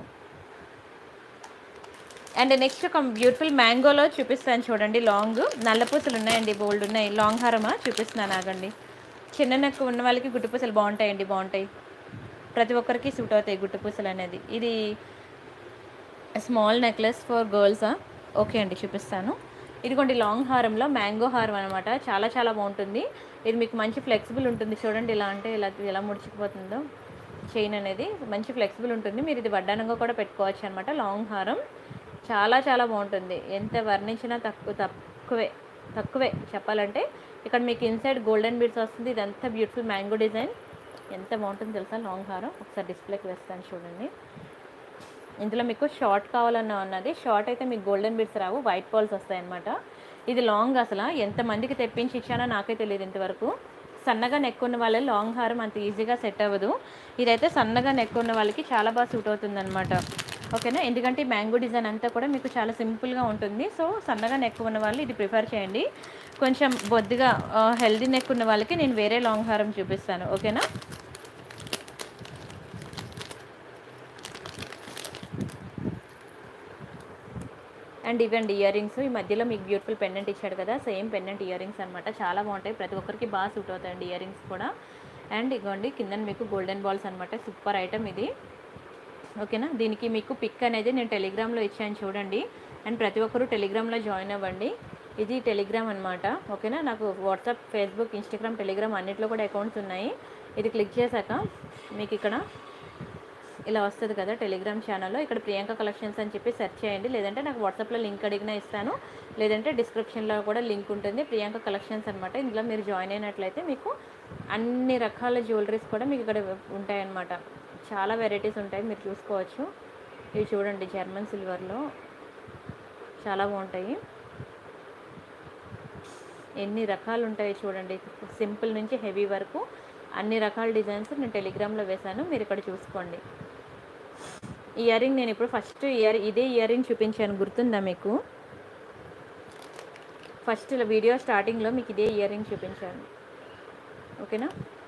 and next ఒక బ్యూటిఫుల్ మ్యాంగోలో చూపిస్తాను చూడండి లాంగ్ నల్లపూసలు ఉన్నాయండి బోల్డ్ ఉన్నాయి లాంగ్ హారమా చూపిస్తున్నాను ఆగండి చిన్న నెక్ ఉన్న వాళ్ళకి గుట్టుపూసలు బాగుంటాయండి బాగుంటాయి ప్రతి ఒక్కరికి సూట్ అవుతాయి గుట్టుపూసలు అనేది ఇది స్మాల్ నెక్లెస్ ఫర్ గర్ల్సా ఓకే అండి చూపిస్తాను ఇదిగోండి లాంగ్ హారంలో మ్యాంగో హారం అనమాట చాలా చాలా బాగుంటుంది ఇది మీకు మంచి ఫ్లెక్సిబుల్ ఉంటుంది చూడండి ఇలా అంటే ఇలా ఎలా ముడిచిపోతుందో చైన్ అనేది మంచి ఫ్లెక్సిబుల్ ఉంటుంది మీరు ఇది వడ్డానంగా కూడా పెట్టుకోవచ్చు అనమాట లాంగ్ హారం చాలా చాలా బాగుంటుంది ఎంత వర్ణించినా తక్కువ తక్కువే తక్కువే చెప్పాలంటే ఇక్కడ మీకు ఇన్సైడ్ గోల్డెన్ బీడ్స్ వస్తుంది ఇదంతా బ్యూటిఫుల్ మ్యాంగో డిజైన్ ఎంత బాగుంటుందో తెలుసా లాంగ్ హారం ఒకసారి డిస్ప్లేకి వేస్తాను చూడండి ఇందులో మీకు షార్ట్ కావాలన్నా ఉన్నది షార్ట్ అయితే మీకు గోల్డెన్ బీడ్స్ రావు వైట్ పాల్స్ వస్తాయన్నమాట ఇది లాంగ్ అసలు ఎంతమందికి తెప్పించి ఇచ్చానో నాకే తెలియదు ఇంతవరకు సన్నగా నెక్ ఉన్న వాళ్ళ లాంగ్ హారం అంత ఈజీగా సెట్ అవ్వదు ఇదైతే సన్నగా నెక్ ఉన్న వాళ్ళకి చాలా బాగా సూట్ అవుతుంది అనమాట ఓకేనా ఎందుకంటే ఈ మ్యాంగో డిజైన్ అంతా కూడా మీకు చాలా సింపుల్గా ఉంటుంది సో సన్నగా నెక్ ఉన్న వాళ్ళు ఇది ప్రిఫర్ చేయండి కొంచెం బొద్దుగా హెల్దీ నెక్ ఉన్న వాళ్ళకి నేను వేరే లాంగ్ హారం చూపిస్తాను ఓకేనా అండ్ ఇవండి ఇయర్ రింగ్స్ ఈ మధ్యలో మీకు బ్యూటిఫుల్ పెండెంట్ ఇచ్చాడు కదా సేమ్ పెండెంట్ ఇయర్ రింగ్స్ అనమాట చాలా బాగుంటాయి ప్రతి ఒక్కరికి బాగా సూట్ అవుతాయండి ఇయర్ రింగ్స్ కూడా అండ్ ఇగోండి కింద మీకు గోల్డెన్ బాల్స్ అనమాట సూపర్ ఐటమ్ ఇది ఓకేనా దీనికి మీకు పిక్ అనేది నేను టెలిగ్రామ్లో ఇచ్చాను చూడండి అండ్ ప్రతి ఒక్కరూ టెలిగ్రామ్లో జాయిన్ అవ్వండి ఇది టెలిగ్రామ్ అనమాట ఓకేనా నాకు వాట్సాప్ ఫేస్బుక్ ఇన్స్టాగ్రామ్ టెలిగ్రామ్ అన్నిట్లో కూడా అకౌంట్స్ ఉన్నాయి ఇది క్లిక్ చేశాక మీకు ఇక్కడ ఇలా వస్తుంది కదా టెలిగ్రామ్ ఛానల్లో ఇక్కడ ప్రియాంక కలెక్షన్స్ అని చెప్పి సెర్చ్ చేయండి లేదంటే నాకు వాట్సాప్లో లింక్ అడిగినా ఇస్తాను లేదంటే డిస్క్రిప్షన్లో కూడా లింక్ ఉంటుంది ప్రియాంక కలెక్షన్స్ అనమాట ఇందులో మీరు జాయిన్ అయినట్లయితే మీకు అన్ని రకాల జ్యువెలరీస్ కూడా మీకు ఇక్కడ ఉంటాయన్నమాట చాలా వెరైటీస్ ఉంటాయి మీరు చూసుకోవచ్చు ఇవి చూడండి జర్మన్ సిల్వర్లో చాలా బాగుంటాయి ఎన్ని రకాలు ఉంటాయి చూడండి సింపుల్ నుంచి హెవీ వరకు అన్ని రకాల డిజైన్స్ నేను టెలిగ్రామ్లో వేశాను మీరు ఇక్కడ చూసుకోండి ఇయర్ రింగ్ నేను ఇప్పుడు ఫస్ట్ ఇయర్ ఇదే ఇయర్ రింగ్ చూపించాను గుర్తుందా మీకు ఫస్ట్ వీడియో స్టార్టింగ్లో మీకు ఇదే ఇయర్ రింగ్ చూపించాను ఓకేనా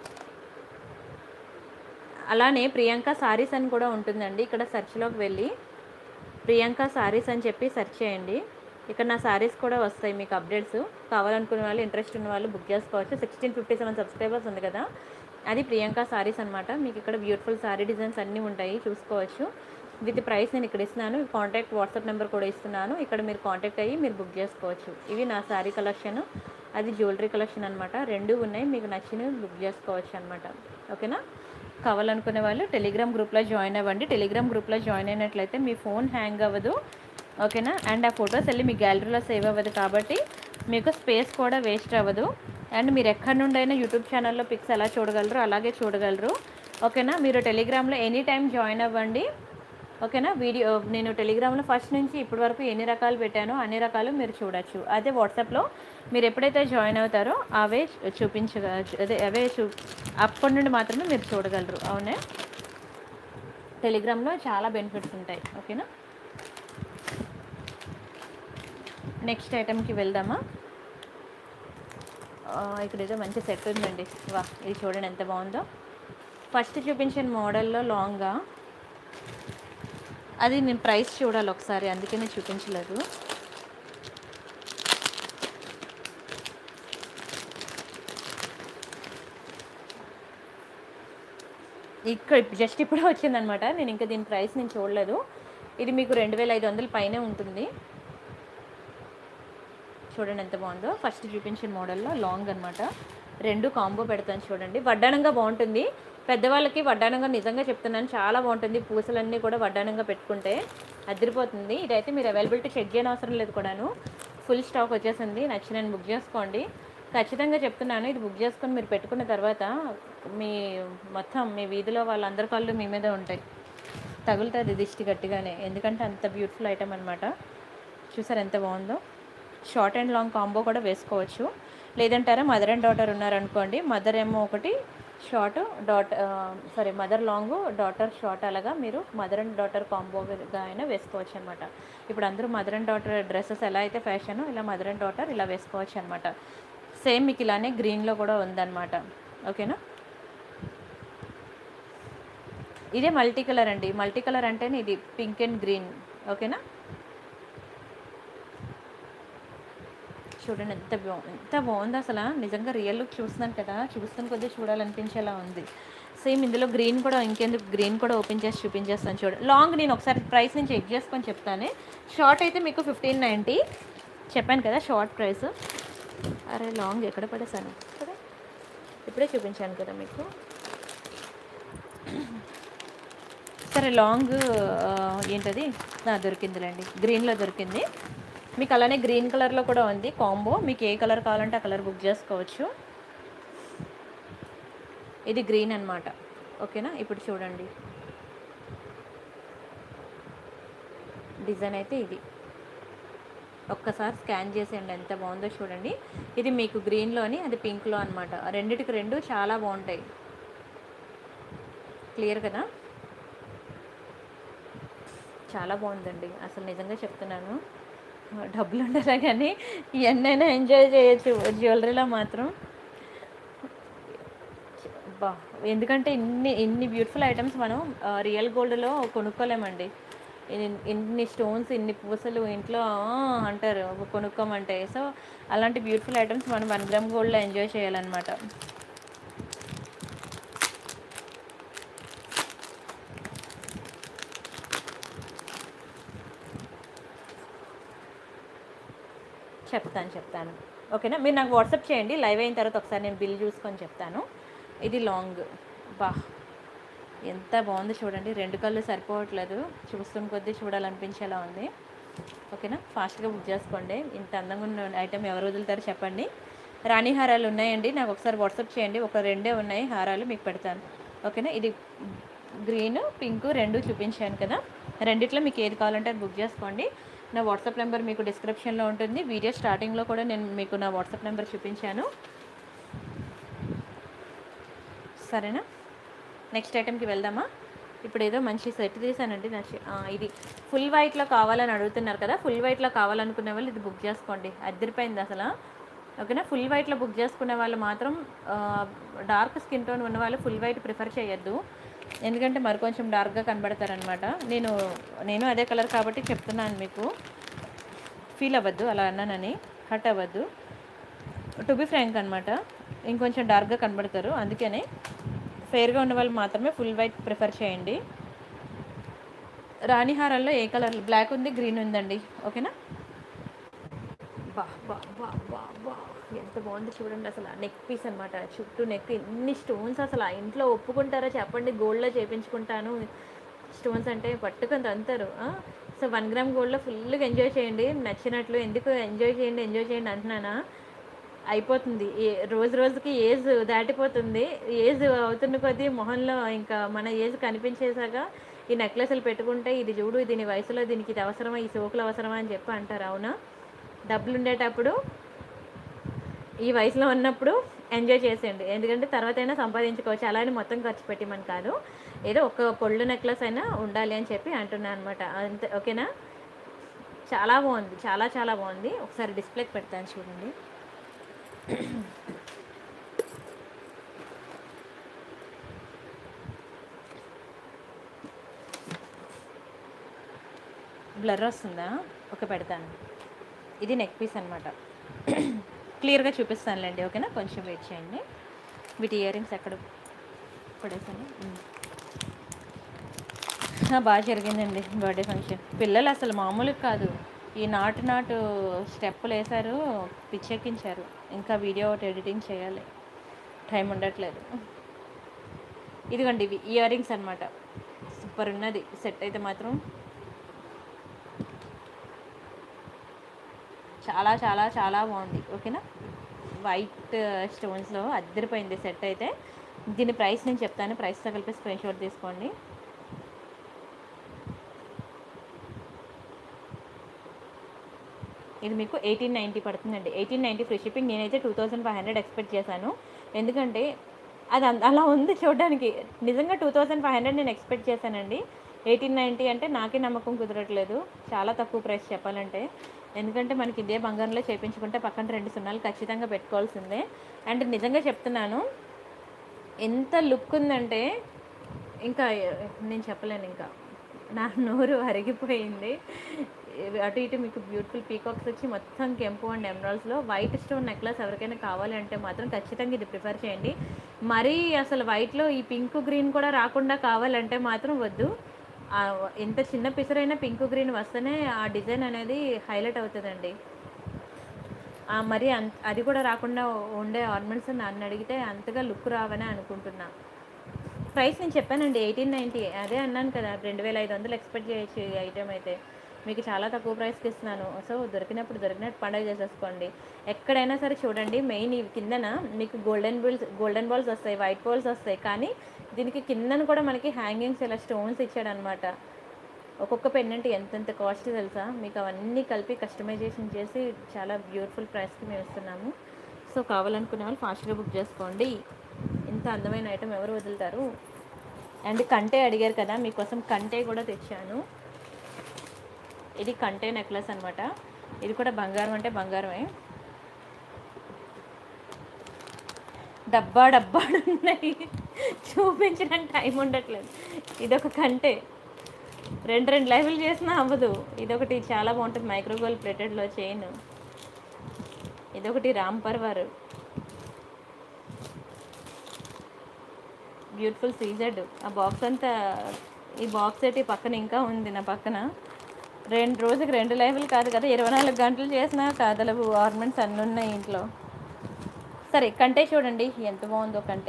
అలానే ప్రియాంక సారీస్ అని కూడా ఉంటుందండి ఇక్కడ సెర్చ్లోకి వెళ్ళి ప్రియాంక సారీస్ అని చెప్పి సెర్చ్ చేయండి ఇక్కడ నా సారీస్ కూడా వస్తాయి మీకు అప్డేట్స్ కావాలనుకునే వాళ్ళు ఇంట్రెస్ట్ ఉన్న వాళ్ళు బుక్ చేసుకోవచ్చు సిక్స్టీన్ ఫిఫ్టీ సెవెన్ సబ్స్క్రైబర్స్ ఉంది కదా అది ప్రియాంక సారీస్ అనమాట మీకు ఇక్కడ బ్యూటిఫుల్ సారీ డిజైన్స్ అన్నీ ఉంటాయి చూసుకోవచ్చు విత్ ప్రైస్ నేను ఇక్కడ ఇస్తున్నాను కాంటాక్ట్ వాట్సాప్ నెంబర్ కూడా ఇస్తున్నాను ఇక్కడ మీరు కాంటాక్ట్ అయ్యి మీరు బుక్ చేసుకోవచ్చు ఇవి నా సారీ కలెక్షన్ అది జ్యువెలరీ కలెక్షన్ అనమాట రెండు ఉన్నాయి మీకు నచ్చినవి బుక్ చేసుకోవచ్చు అనమాట ఓకేనా కావాలనుకునే వాళ్ళు టెలిగ్రామ్ గ్రూప్లో జాయిన్ అవ్వండి టెలిగ్రామ్ గ్రూప్లో జాయిన్ అయినట్లయితే మీ ఫోన్ హ్యాంగ్ అవ్వదు ఓకేనా అండ్ ఆ ఫొటోస్ వెళ్ళి మీ గ్యాలరీలో సేవ్ అవ్వదు కాబట్టి మీకు స్పేస్ కూడా వేస్ట్ అవ్వదు అండ్ మీరు ఎక్కడి నుండైనా యూట్యూబ్ ఛానల్లో పిక్స్ ఎలా చూడగలరు అలాగే చూడగలరు ఓకేనా మీరు టెలిగ్రామ్లో ఎనీ టైం జాయిన్ అవ్వండి ఓకేనా వీడియో నేను టెలిగ్రామ్లో ఫస్ట్ నుంచి ఇప్పటి వరకు ఎన్ని రకాలు పెట్టానో అన్ని రకాలు మీరు చూడొచ్చు అదే వాట్సాప్లో మీరు ఎప్పుడైతే జాయిన్ అవుతారో అవే చూపించగ అదే అవే చూ అప్పటి నుండి మాత్రమే మీరు చూడగలరు అవునే టెలిగ్రామ్లో చాలా బెనిఫిట్స్ ఉంటాయి ఓకేనా నెక్స్ట్ ఐటెంకి వెళ్దామా ఆ, ఇక్కడ ఏదో మంచి సెట్ ఉందండి వా ఇది చూడండి ఎంత బాగుందో ఫస్ట్ చూపించిన మోడల్లో లాంగ్గా అది నేను ప్రైస్ చూడాలి ఒకసారి అందుకనే చూపించలేదు ఇక్కడ జస్ట్ ఇప్పుడే వచ్చిందనమాట నేను ఇంకా దీని ప్రైస్ నేను చూడలేదు ఇది మీకు రెండు వేల ఐదు వందల పైనే ఉంటుంది చూడండి ఎంత బాగుందో ఫస్ట్ చూపించిన మోడల్లో లాంగ్ అనమాట రెండు కాంబో పెడతాను చూడండి వడ్డానంగా బాగుంటుంది పెద్దవాళ్ళకి వడ్డానంగా నిజంగా చెప్తున్నాను చాలా బాగుంటుంది పూసలన్నీ కూడా వడ్డానంగా పెట్టుకుంటే అదిరిపోతుంది ఇదైతే మీరు అవైలబిలిటీ చెక్ చేయని అవసరం లేదు కూడాను ఫుల్ స్టాక్ వచ్చేసింది నచ్చిన బుక్ చేసుకోండి ఖచ్చితంగా చెప్తున్నాను ఇది బుక్ చేసుకొని మీరు పెట్టుకున్న తర్వాత మీ మొత్తం మీ వీధిలో వాళ్ళందరి కళ్ళు మీ మీద ఉంటాయి తగులుతుంది దిష్టి గట్టిగానే ఎందుకంటే అంత బ్యూటిఫుల్ ఐటమ్ అనమాట చూసారు ఎంత బాగుందో షార్ట్ అండ్ లాంగ్ కాంబో కూడా వేసుకోవచ్చు లేదంటారా మదర్ అండ్ డాటర్ ఉన్నారనుకోండి మదర్ ఏమో ఒకటి షార్ట్ డాట్ sorry mother long daughter short అలాగా మీరు మదర్ అండ్ డాటర్ కాంబోగా అయినా వేసుకోవచ్చు అనమాట ఇప్పుడు అందరూ మదర్ అండ్ డాటర్ డ్రెస్సెస్ ఎలా అయితే ఫ్యాషన్ ఇలా మదర్ అండ్ డాటర్ ఇలా వేసుకోవచ్చు అనమాట సేమ్ మీకు ఇలానే గ్రీన్లో కూడా ఉందన్నమాట ఓకేనా ఇదే మల్టీ కలర్ అండి మల్టీ కలర్ అంటేనే ఇది పింక్ అండ్ గ్రీన్ ఓకేనా చూడండి ఎంత బాగుంది ఎంత బాగుంది అసలు నిజంగా రియల్ లుక్ చూస్తున్నాను కదా చూస్తున్న కొద్దీ చూడాలనిపించేలా ఉంది సేమ్ ఇందులో గ్రీన్ కూడా ఇంకెందుకు గ్రీన్ కూడా ఓపెన్ చేసి చూపించేస్తాను చూడండి లాంగ్ నేను ఒకసారి ప్రైస్ నేను చెక్ చేసుకొని చెప్తాను షార్ట్ అయితే మీకు ఫిఫ్టీన్ నైంటీ చెప్పాను కదా షార్ట్ ప్రైస్ అరే లాంగ్ ఎక్కడ పడేసాను కదా ఇప్పుడే చూపించాను కదా మీకు సరే లాంగ్ ఆ, ఏంటది నా దొరికిందిలేండి గ్రీన్లో దొరికింది మీకు అలానే గ్రీన్ కలర్లో కూడా ఉంది కాంబో మీకు ఏ కలర్ కావాలంటే ఆ కలర్ బుక్ చేసుకోవచ్చు ఇది గ్రీన్ అన్నమాట ఓకేనా ఇప్పుడు చూడండి డిజైన్ అయితే ఇది ఒక్కసారి స్కాన్ చేసేయండి ఎంత బాగుందో చూడండి ఇది మీకు గ్రీన్లోని అది పింక్లో అనమాట రెండిటికి రెండు చాలా బాగుంటాయి క్లియర్ కదా చాలా బాగుందండి అసలు నిజంగా చెప్తున్నాను డబ్బులు ఉండాలి కానీ ఎన్నైనా ఎంజాయ్ చేయొచ్చు జ్యువెలరీలో మాత్రం బా ఎందుకంటే ఇన్ని ఇన్ని బ్యూటిఫుల్ ఐటమ్స్ మనం రియల్ గోల్డ్లో కొనుక్కోలేమండి ఇన్ని- ఇన్ని స్టోన్స్ ఇన్ని పూసలు ఇంట్లో ఆ, అంటారు కొనుక్కోమంటే సో అలాంటి బ్యూటిఫుల్ ఐటమ్స్ మనం వన్ గ్రామ్ గోల్డ్లో ఎంజాయ్ చేయాలన్నమాట చెప్తాను చెప్తాను ఓకేనా మీరు నాకు వాట్సాప్ చేయండి లైవ్ అయిన తర్వాత ఒకసారి నేను బిల్ చూసుకొని చెప్తాను ఇది లాంగ్ బా ఎంత బాగుంది చూడండి రెండు కళ్ళు సరిపోవట్లేదు చూస్తున్న కొద్దీ చూడాలనిపించేలా ఉంది ఓకేనా ఫాస్ట్గా బుక్ చేసుకోండి ఇంత అందంగా ఉన్న ఐటెం ఎవరు వదులుతారో చెప్పండి రాణి హారాలు ఉన్నాయండి నాకు ఒకసారి వాట్సాప్ చేయండి ఒక రెండే ఉన్నాయి హారాలు మీకు పెడతాను ఓకేనా ఇది గ్రీన్ పింక్ రెండు చూపించాను కదా రెండిట్లో మీకు ఏది కావాలంటే అది బుక్ చేసుకోండి నా వాట్సాప్ నెంబర్ మీకు డిస్క్రిప్షన్లో ఉంటుంది వీడియో స్టార్టింగ్లో కూడా నేను మీకు నా వాట్సాప్ నెంబర్ చూపించాను సరేనా నెక్స్ట్ ఐటెంకి వెళ్దామా ఇప్పుడు ఏదో మంచి సెట్ తీసానండి నచ్చి ఆ, ఇది ఫుల్ వైట్లో కావాలని అడుగుతున్నారు కదా ఫుల్ వైట్లో కావాలనుకునే వాళ్ళు ఇది బుక్ చేసుకోండి అద్దరిపోయింది అసలు ఓకేనా ఫుల్ వైట్లో బుక్ చేసుకునే వాళ్ళు మాత్రం డార్క్ స్కిన్ టోన్ ఉన్న వాళ్ళు ఫుల్ వైట్ ప్రిఫర్ చేయొద్దు ఎందుకంటే మరి కొంచెం డార్క్గా కనబడతారనమాట నేను నేను అదే కలర్ కాబట్టి చెప్తున్నాను మీకు ఫీల్ అవ్వద్దు అలా అన్నానని హట్ అవ్వద్దు టు బి ఫ్రాంక్ అనమాట ఇంకొంచెం డార్క్గా కనబడతారు అందుకనే ఫెయిర్గా ఉన్న వాళ్ళు మాత్రమే ఫుల్ వైట్ ప్రిఫర్ చేయండి రాణిహారాల్లో ఏ కలర్ బ్లాక్ ఉంది గ్రీన్ ఉందండి ఓకేనా బా బా బా బా బా ఎంత బాగుంది చూడండి అసలు నెక్ పీస్ అనమాట చుట్టూ నెక్ ఎన్ని స్టోన్స్ అసలు ఆ ఇంట్లో ఒప్పుకుంటారో చెప్పండి గోల్డ్లో చేపించుకుంటాను స్టోన్స్ అంటే పట్టుకొని తంతారు సో వన్ గ్రామ్ గోల్డ్లో ఫుల్గా ఎంజాయ్ చేయండి నచ్చినట్లు ఎందుకు ఎంజాయ్ చేయండి ఎంజాయ్ చేయండి అంటున్నానా అయిపోతుంది ఏ రోజు రోజుకి ఏజ్ దాటిపోతుంది ఏజ్ అవుతున్న కొద్దీ మొహంలో ఇంకా మన ఏజ్ కనిపించేసాక ఈ నెక్లెస్లు పెట్టుకుంటే ఇది చూడు దీని వయసులో దీనికి ఇది అవసరమా ఈ సోకులు అవసరమా అని చెప్పి అంటారు అవునా డబ్బులు ఉండేటప్పుడు ఈ వయసులో ఉన్నప్పుడు ఎంజాయ్ చేసేయండి ఎందుకంటే తర్వాత అయినా సంపాదించుకోవచ్చు అలా అని మొత్తం ఖర్చు పెట్టమని కాదు ఏదో ఒక పొళ్ళు నెక్లెస్ అయినా ఉండాలి అని చెప్పి అంటున్నాను అనమాట అంతే ఓకేనా చాలా బాగుంది చాలా చాలా బాగుంది ఒకసారి డిస్ప్లేకి పెడతాను చూడండి బ్లర్ వస్తుందా ఒక పెడతాను ఇది నెక్ పీస్ అనమాట క్లియర్గా చూపిస్తానులేండి ఓకేనా కొంచెం వెయిట్ చేయండి వీటి ఇయర్ రింగ్స్ ఎక్కడ పడేసాను ఉమ్. ఆ, బాగా జరిగిందండి బర్త్డే ఫంక్షన్ పిల్లలు అసలు మామూలుగా కాదు ఈ నాటు నాటు స్టెప్పులు వేశారు పిచ్చెక్కించారు ఇంకా వీడియో ఒకటి ఎడిటింగ్ చేయాలి టైం ఉండట్లేదు ఇదిగోండి ఇవి ఇయర్ రింగ్స్ అనమాట సూపర్ ఉన్నది సెట్ అయితే మాత్రం చాలా చాలా చాలా బాగుంది ఓకేనా వైట్ స్టోన్స్లో అద్దరిపోయింది సెట్ అయితే దీని ప్రైస్ నేను చెప్తాను ప్రైస్తో కలిపి స్క్రీన్ షాట్ తీసుకోండి ఇది మీకు ఎయిటీన్ నైంటీ పడుతుందండి ఎయిటీన్ నైంటీ ఫ్రీ షిప్పింగ్ నేనైతే two thousand five hundred expect చేశాను ఎందుకంటే అది అంత- అలా ఉంది చూడడానికి నిజంగా టూ థౌసండ్ ఫైవ్ హండ్రెడ్ నేను ఎక్స్పెక్ట్ చేశానండి ఎయిటీన్ నైంటీ అంటే నాకే నమ్మకం కుదరట్లేదు చాలా తక్కువ ప్రైస్ చెప్పాలంటే ఎందుకంటే మనకి ఇదే బంగారంలో చేయించుకుంటే పక్కన రెండు సున్నాలు ఖచ్చితంగా పెట్టుకోవాల్సిందే అండ్ నిజంగా చెప్తున్నాను ఎంత లుక్ ఉందంటే ఇంకా నేను చెప్పలేను ఇంకా నా నోరు అరిగిపోయింది ఇవి అటు ఇటు మీకు బ్యూటిఫుల్ పీకాక్స్ వచ్చి మొత్తం కెంపు అండ్ ఎమరాల్స్లో వైట్ స్టోన్ నెక్లెస్ ఎవరికైనా కావాలంటే మాత్రం ఖచ్చితంగా ఇది ప్రిఫర్ చేయండి మరీ అసలు వైట్లో ఈ పింక్ గ్రీన్ కూడా రాకుండా కావాలంటే మాత్రం వద్దు ఆ ఎంత చిన్న పిసరైనా పింక్ గ్రీన్ వస్తేనే ఆ డిజైన్ అనేది హైలైట్ అవుతుందండి ఆ, మరి అంత అది కూడా రాకుండా ఉండే ఆర్నమెంట్స్ నన్ను అడిగితే అంతగా లుక్ రావని అనుకుంటున్నా ప్రైస్ నేను చెప్పానండి ఎయిటీన్ నైంటీ అదే అన్నాను కదా రెండు వేల ఐదు వందలు ఎక్స్పెక్ట్ చేయొచ్చు ఈ ఐటెం అయితే మీకు చాలా తక్కువ ప్రైస్కి ఇస్తున్నాను సో దొరికినప్పుడు దొరికినట్టు పండగ చేసేసుకోండి ఎక్కడైనా సరే చూడండి మెయిన్ ఈ కిందన మీకు గోల్డెన్ బాల్స్ గోల్డెన్ బాల్స్ వస్తాయి వైట్ బాల్స్ వస్తాయి కానీ దీనికి కిందన కూడా మనకి హ్యాంగింగ్స్ ఇలా స్టోన్స్ ఇచ్చాడనమాట ఒక్కొక్క పెన్నెంట్ ఎంతెంత కాస్ట్ తెలుసా మీకు అవన్నీ కలిపి కస్టమైజేషన్ చేసి చాలా బ్యూటిఫుల్ ప్రైస్కి మేము ఇస్తున్నాము సో కావాలనుకునే వాళ్ళు ఫాస్ట్గా బుక్ చేసుకోండి ఇంత అందమైన ఐటమ్ ఎవరు వదులుతారు అండ్ కంటే అడిగారు కదా మీకోసం కంటే కూడా తెచ్చాను ఇది కంటే నెక్లెస్ అనమాట ఇది కూడా బంగారం అంటే బంగారమే డబ్బా డబ్బా ఉన్నాయి చూపించడానికి టైం ఉండట్లేదు ఇదొక కంటే రెండు రెండు లైఫ్లు చేసినా అవ్వదు ఇదొకటి చాలా బాగుంటుంది మైక్రోగోల్ ప్లేటెడ్లో చైన్ ఇదొకటి రామ్ పర్వారు బ్యూటిఫుల్ సీజెడ్ ఆ బాక్స్ అంతా ఈ బాక్స్ అయితే ఈ పక్కన ఇంకా ఉంది నా పక్కన రెండు రోజుకి రెండు లైఫ్లు కాదు కదా ఇరవై నాలుగు గంటలు చేసినా కాదలవు ఆర్నమెంట్స్ అన్నీ ఉన్నాయి ఇంట్లో సరే కంటే చూడండి ఎంత బాగుందో కంటే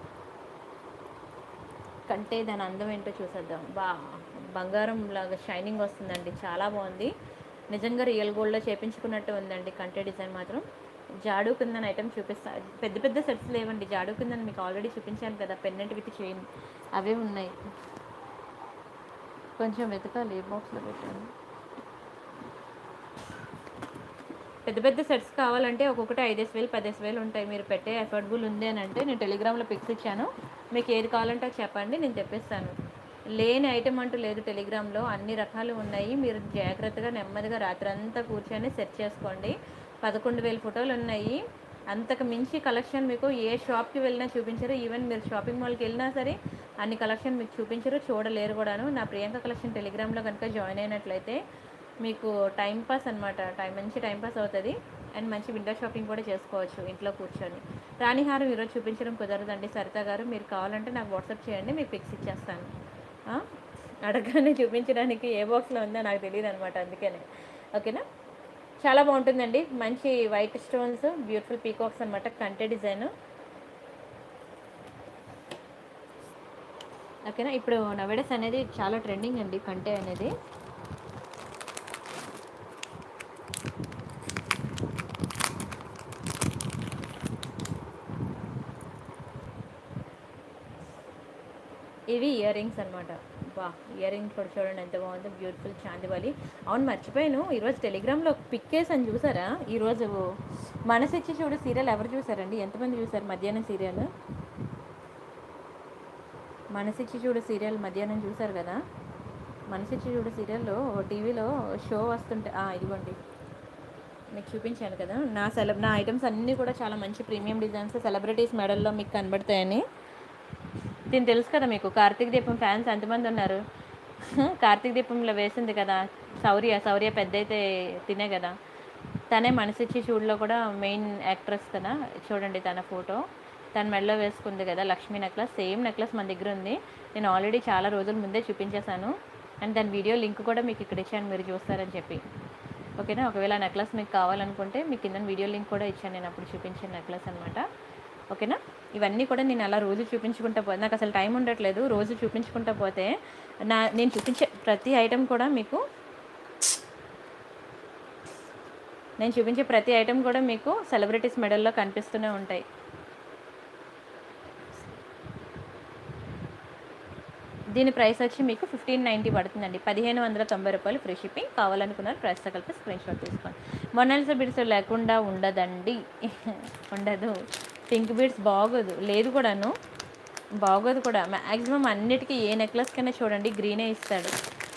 కంటే దాని అందం ఏంటో చూసేద్దాం బా బంగారం లాగా షైనింగ్ వస్తుందండి చాలా బాగుంది నిజంగా రియల్ గోల్డ్లో చేపించుకున్నట్టు ఉందండి కంటే డిజైన్ మాత్రం జాడు కిందన ఐటమ్ చూపిస్తా పెద్ద పెద్ద సెట్స్ లేవండి జాడు కిందన మీకు ఆల్రెడీ చూపించాను కదా పెన్నెంట్ విత్ చైన్ అవే ఉన్నాయి కొంచెం వెతకాలి ఏ బాక్స్లో పెట్టాను పెద్ద పెద్ద సెట్స్ కావాలంటే ఒక్కొక్కటి ఐదేసి వేలు పదేసి వేలు ఉంటాయి మీరు పెట్టే అఫోర్డబుల్ ఉంది అని అంటే నేను టెలిగ్రామ్లో పిక్స్ ఇచ్చాను మీకు ఏది కావాలంటే అది చెప్పండి నేను తెప్పిస్తాను లేని ఐటెం అంటూ లేదు టెలిగ్రామ్లో అన్ని రకాలు ఉన్నాయి మీరు జాగ్రత్తగా నెమ్మదిగా రాత్రి అంతా కూర్చొని సెట్ చేసుకోండి పదకొండు వేల ఫోటోలు ఉన్నాయి అంతకు మించి కలెక్షన్ మీకు ఏ షాప్కి వెళ్ళినా చూపించరు ఈవెన్ మీరు షాపింగ్ మాల్కి వెళ్ళినా సరే అన్ని కలెక్షన్ మీకు చూపించరు చూడలేరు కూడాను నా ప్రియాంక కలెక్షన్ టెలిగ్రామ్లో కనుక జాయిన్ అయినట్లయితే మీకు టైం పాస్ అనమాట టైం మంచి టైం పాస్ అవుతుంది అండ్ మంచి విండో షాపింగ్ కూడా చేసుకోవచ్చు ఇంట్లో కూర్చొని రాణిహారం ఈరోజు చూపించడం కుదరదండి సరిత గారు మీరు కావాలంటే నాకు వాట్సాప్ చేయండి మీకు పిక్స్ ఇచ్చేస్తాను ఆ? అడగగానే చూపించడానికి ఏ బాక్స్లో ఉందో నాకు తెలియదు అనమాట అందుకనే ఓకేనా చాలా బాగుంటుందండి మంచి వైట్ స్టోన్స్ బ్యూటిఫుల్ పీకాక్స్ అనమాట కంటే డిజైన్ ఓకేనా ఇప్పుడు నవేడస్ అనేది చాలా ట్రెండింగ్ అండి కంటే అనేది ఇవి ఇయర్ రింగ్స్ అనమాట బా ఇయర్ రింగ్స్ కూడా చూడండి ఎంత బాగుందో బ్యూటిఫుల్ చాందివాలి అవును మర్చిపోయాను ఈరోజు టెలిగ్రామ్లో పిక్ అని చూసారా ఈరోజు మనసిచ్చి చూడు సీరియల్ ఎవరు చూసారండి ఎంతమంది చూసారు మధ్యాహ్నం సీరియల్ మనసిచ్చి చూడు సీరియల్ మధ్యాహ్నం చూసారు కదా మనసిచ్చి చూడు సీరియల్లో టీవీలో షో వస్తుంటే ఆ, ఇదిగోండి మీకు చూపించాను కదా నా సెలబ్ నా ఐటమ్స్ అన్నీ కూడా చాలా మంచి ప్రీమియం డిజైన్స్ సెలబ్రిటీస్ మెడల్లో మీకు కనబడతాయని దీని తెలుసు కదా మీకు కార్తీక్ దీపం ఫ్యాన్స్ ఎంతమంది ఉన్నారు కార్తీక్ దీపంలో వేసింది కదా శౌర్య శౌర్య పెద్ద అయితే తినే కదా తనే మనసిచ్చి చూడులో కూడా మెయిన్ యాక్ట్రెస్ కదా చూడండి తన ఫోటో తన మెడలో వేసుకుంది కదా లక్ష్మీ నెక్లెస్ సేమ్ నెక్లెస్ మన దగ్గర ఉంది నేను ఆల్రెడీ చాలా రోజుల ముందే చూపించేశాను అండ్ దాని వీడియో లింక్ కూడా మీకు ఇక్కడ ఇచ్చాను మీరు చూస్తారని చెప్పి ఓకేనా ఒకవేళ నెక్లెస్ మీకు కావాలనుకుంటే మీకు కింద వీడియో లింక్ కూడా ఇచ్చాను నేను అప్పుడు చూపించిన నెక్లెస్ అనమాట ఓకేనా ఇవన్నీ కూడా నేను అలా రోజు చూపించుకుంటా పోతే నాకు అసలు టైం ఉండట్లేదు రోజు చూపించుకుంటా పోతే నా నేను చూపించే ప్రతి ఐటెం కూడా మీకు నేను చూపించే ప్రతి ఐటెం కూడా మీకు సెలబ్రిటీస్ మెడల్లో కనిపిస్తూనే ఉంటాయి దీని ప్రైస్ వచ్చి మీకు ఫిఫ్టీన్ నైంటీ పడుతుందండి పదిహేను వందల తొంభై రూపాయలు ఫ్రీ షిప్పింగ్ కావాలనుకున్నారు ప్రైస్తో కలిపి స్క్రీన్ షాట్ తీసుకోండి మొనాలిసా బీడ్స్ లేకుండా ఉండదండి ఉండదు పింక్ బీడ్స్ బాగోదు లేదు కూడాను బాగోదు కూడా మ్యాక్సిమం అన్నిటికీ ఏ నెక్లెస్ కన్నా చూడండి గ్రీనే ఇస్తాడు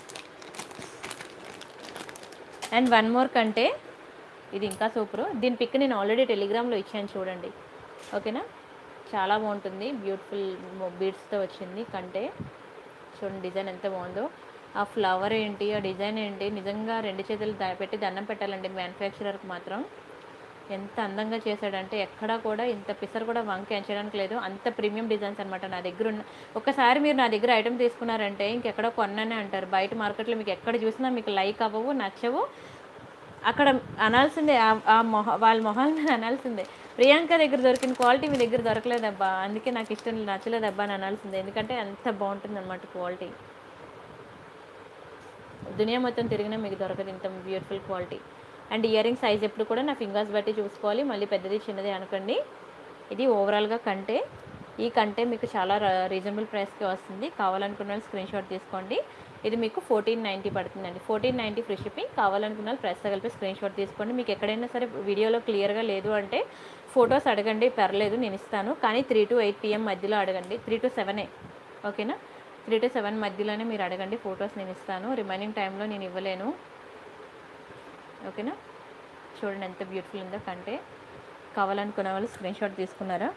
అండ్ వన్ మోర్ కంటే ఇది ఇంకా సూపరు దీని పిక్ నేను ఆల్రెడీ టెలిగ్రామ్లో ఇచ్చాను చూడండి ఓకేనా చాలా బాగుంటుంది బ్యూటిఫుల్ బీడ్స్తో వచ్చింది కంటే చూడండి డిజైన్ ఎంత బాగుందో ఆ ఫ్లవర్ ఏంటి ఆ డిజైన్ ఏంటి నిజంగా రెండు చేతులు దా పెట్టి దండం పెట్టాలండి మ్యానుఫ్యాక్చరర్కి మాత్రం ఎంత అందంగా చేశాడంటే ఎక్కడా కూడా ఇంత పిసర్ కూడా వంక ఎంచడానికి లేదు అంత ప్రీమియం డిజైన్స్ అనమాట నా దగ్గర ఉన్న ఒకసారి మీరు నా దగ్గర ఐటమ్ తీసుకున్నారంటే ఇంకెక్కడో కొన్నానే అంటారు బయట మార్కెట్లో మీకు ఎక్కడ చూసినా మీకు లైక్ అవ్వవు నచ్చవు అక్కడ అనాల్సిందే ఆ- ఆ మొహ వాళ్ళ మొహాల మీద అనాల్సిందే ప్రియాంక దగ్గర దొరికిన క్వాలిటీ మీ దగ్గర దొరకలేదబ్బా అందుకే నాకు ఇష్టం నచ్చలేదబ్బా అని అనాల్సిందే ఎందుకంటే అంత బాగుంటుంది అనమాట క్వాలిటీ దునియా మొత్తం తిరిగినా మీకు దొరకదు ఇంత beautiful quality and ear ring size ఎప్పుడు కూడా నా ఫింగర్స్ బట్టి చూసుకోవాలి మళ్ళీ పెద్దది చిన్నది అనకండి ఇది ఓవరాల్గా కంటే ఈ కంటే మీకు చాలా రీజనబుల్ ప్రైస్కి వస్తుంది కావాలనుకున్న వాళ్ళు స్క్రీన్ షాట్ తీసుకోండి ఇది మీకు ఫోర్టీన్ నైంటీ పడుతుందండి ఫోర్టీన్ నైంటీ ఫ్రీ షిప్పింగ్ కావాలనుకున్న వాళ్ళు ప్రైస్తో కలిపి స్క్రీన్ షాట్ తీసుకోండి మీకు ఎక్కడైనా సరే వీడియోలో క్లియర్గా లేదు అంటే ఫొటోస్ అడగండి పర్లేదు నేను ఇస్తాను కానీ త్రీ టు ఎయిట్ పిఎం మధ్యలో అడగండి త్రీ టు సెవెనే ఓకేనా త్రీ టు సెవెన్ మధ్యలోనే మీరు అడగండి ఫొటోస్ నేను ఇస్తాను రిమైనింగ్ టైంలో నేను ఇవ్వలేను ఓకేనా చూడండి ఎంత బ్యూటిఫుల్ ఉందో కంటే కావాలనుకున్న వాళ్ళు స్క్రీన్ షాట్ తీసుకున్నారా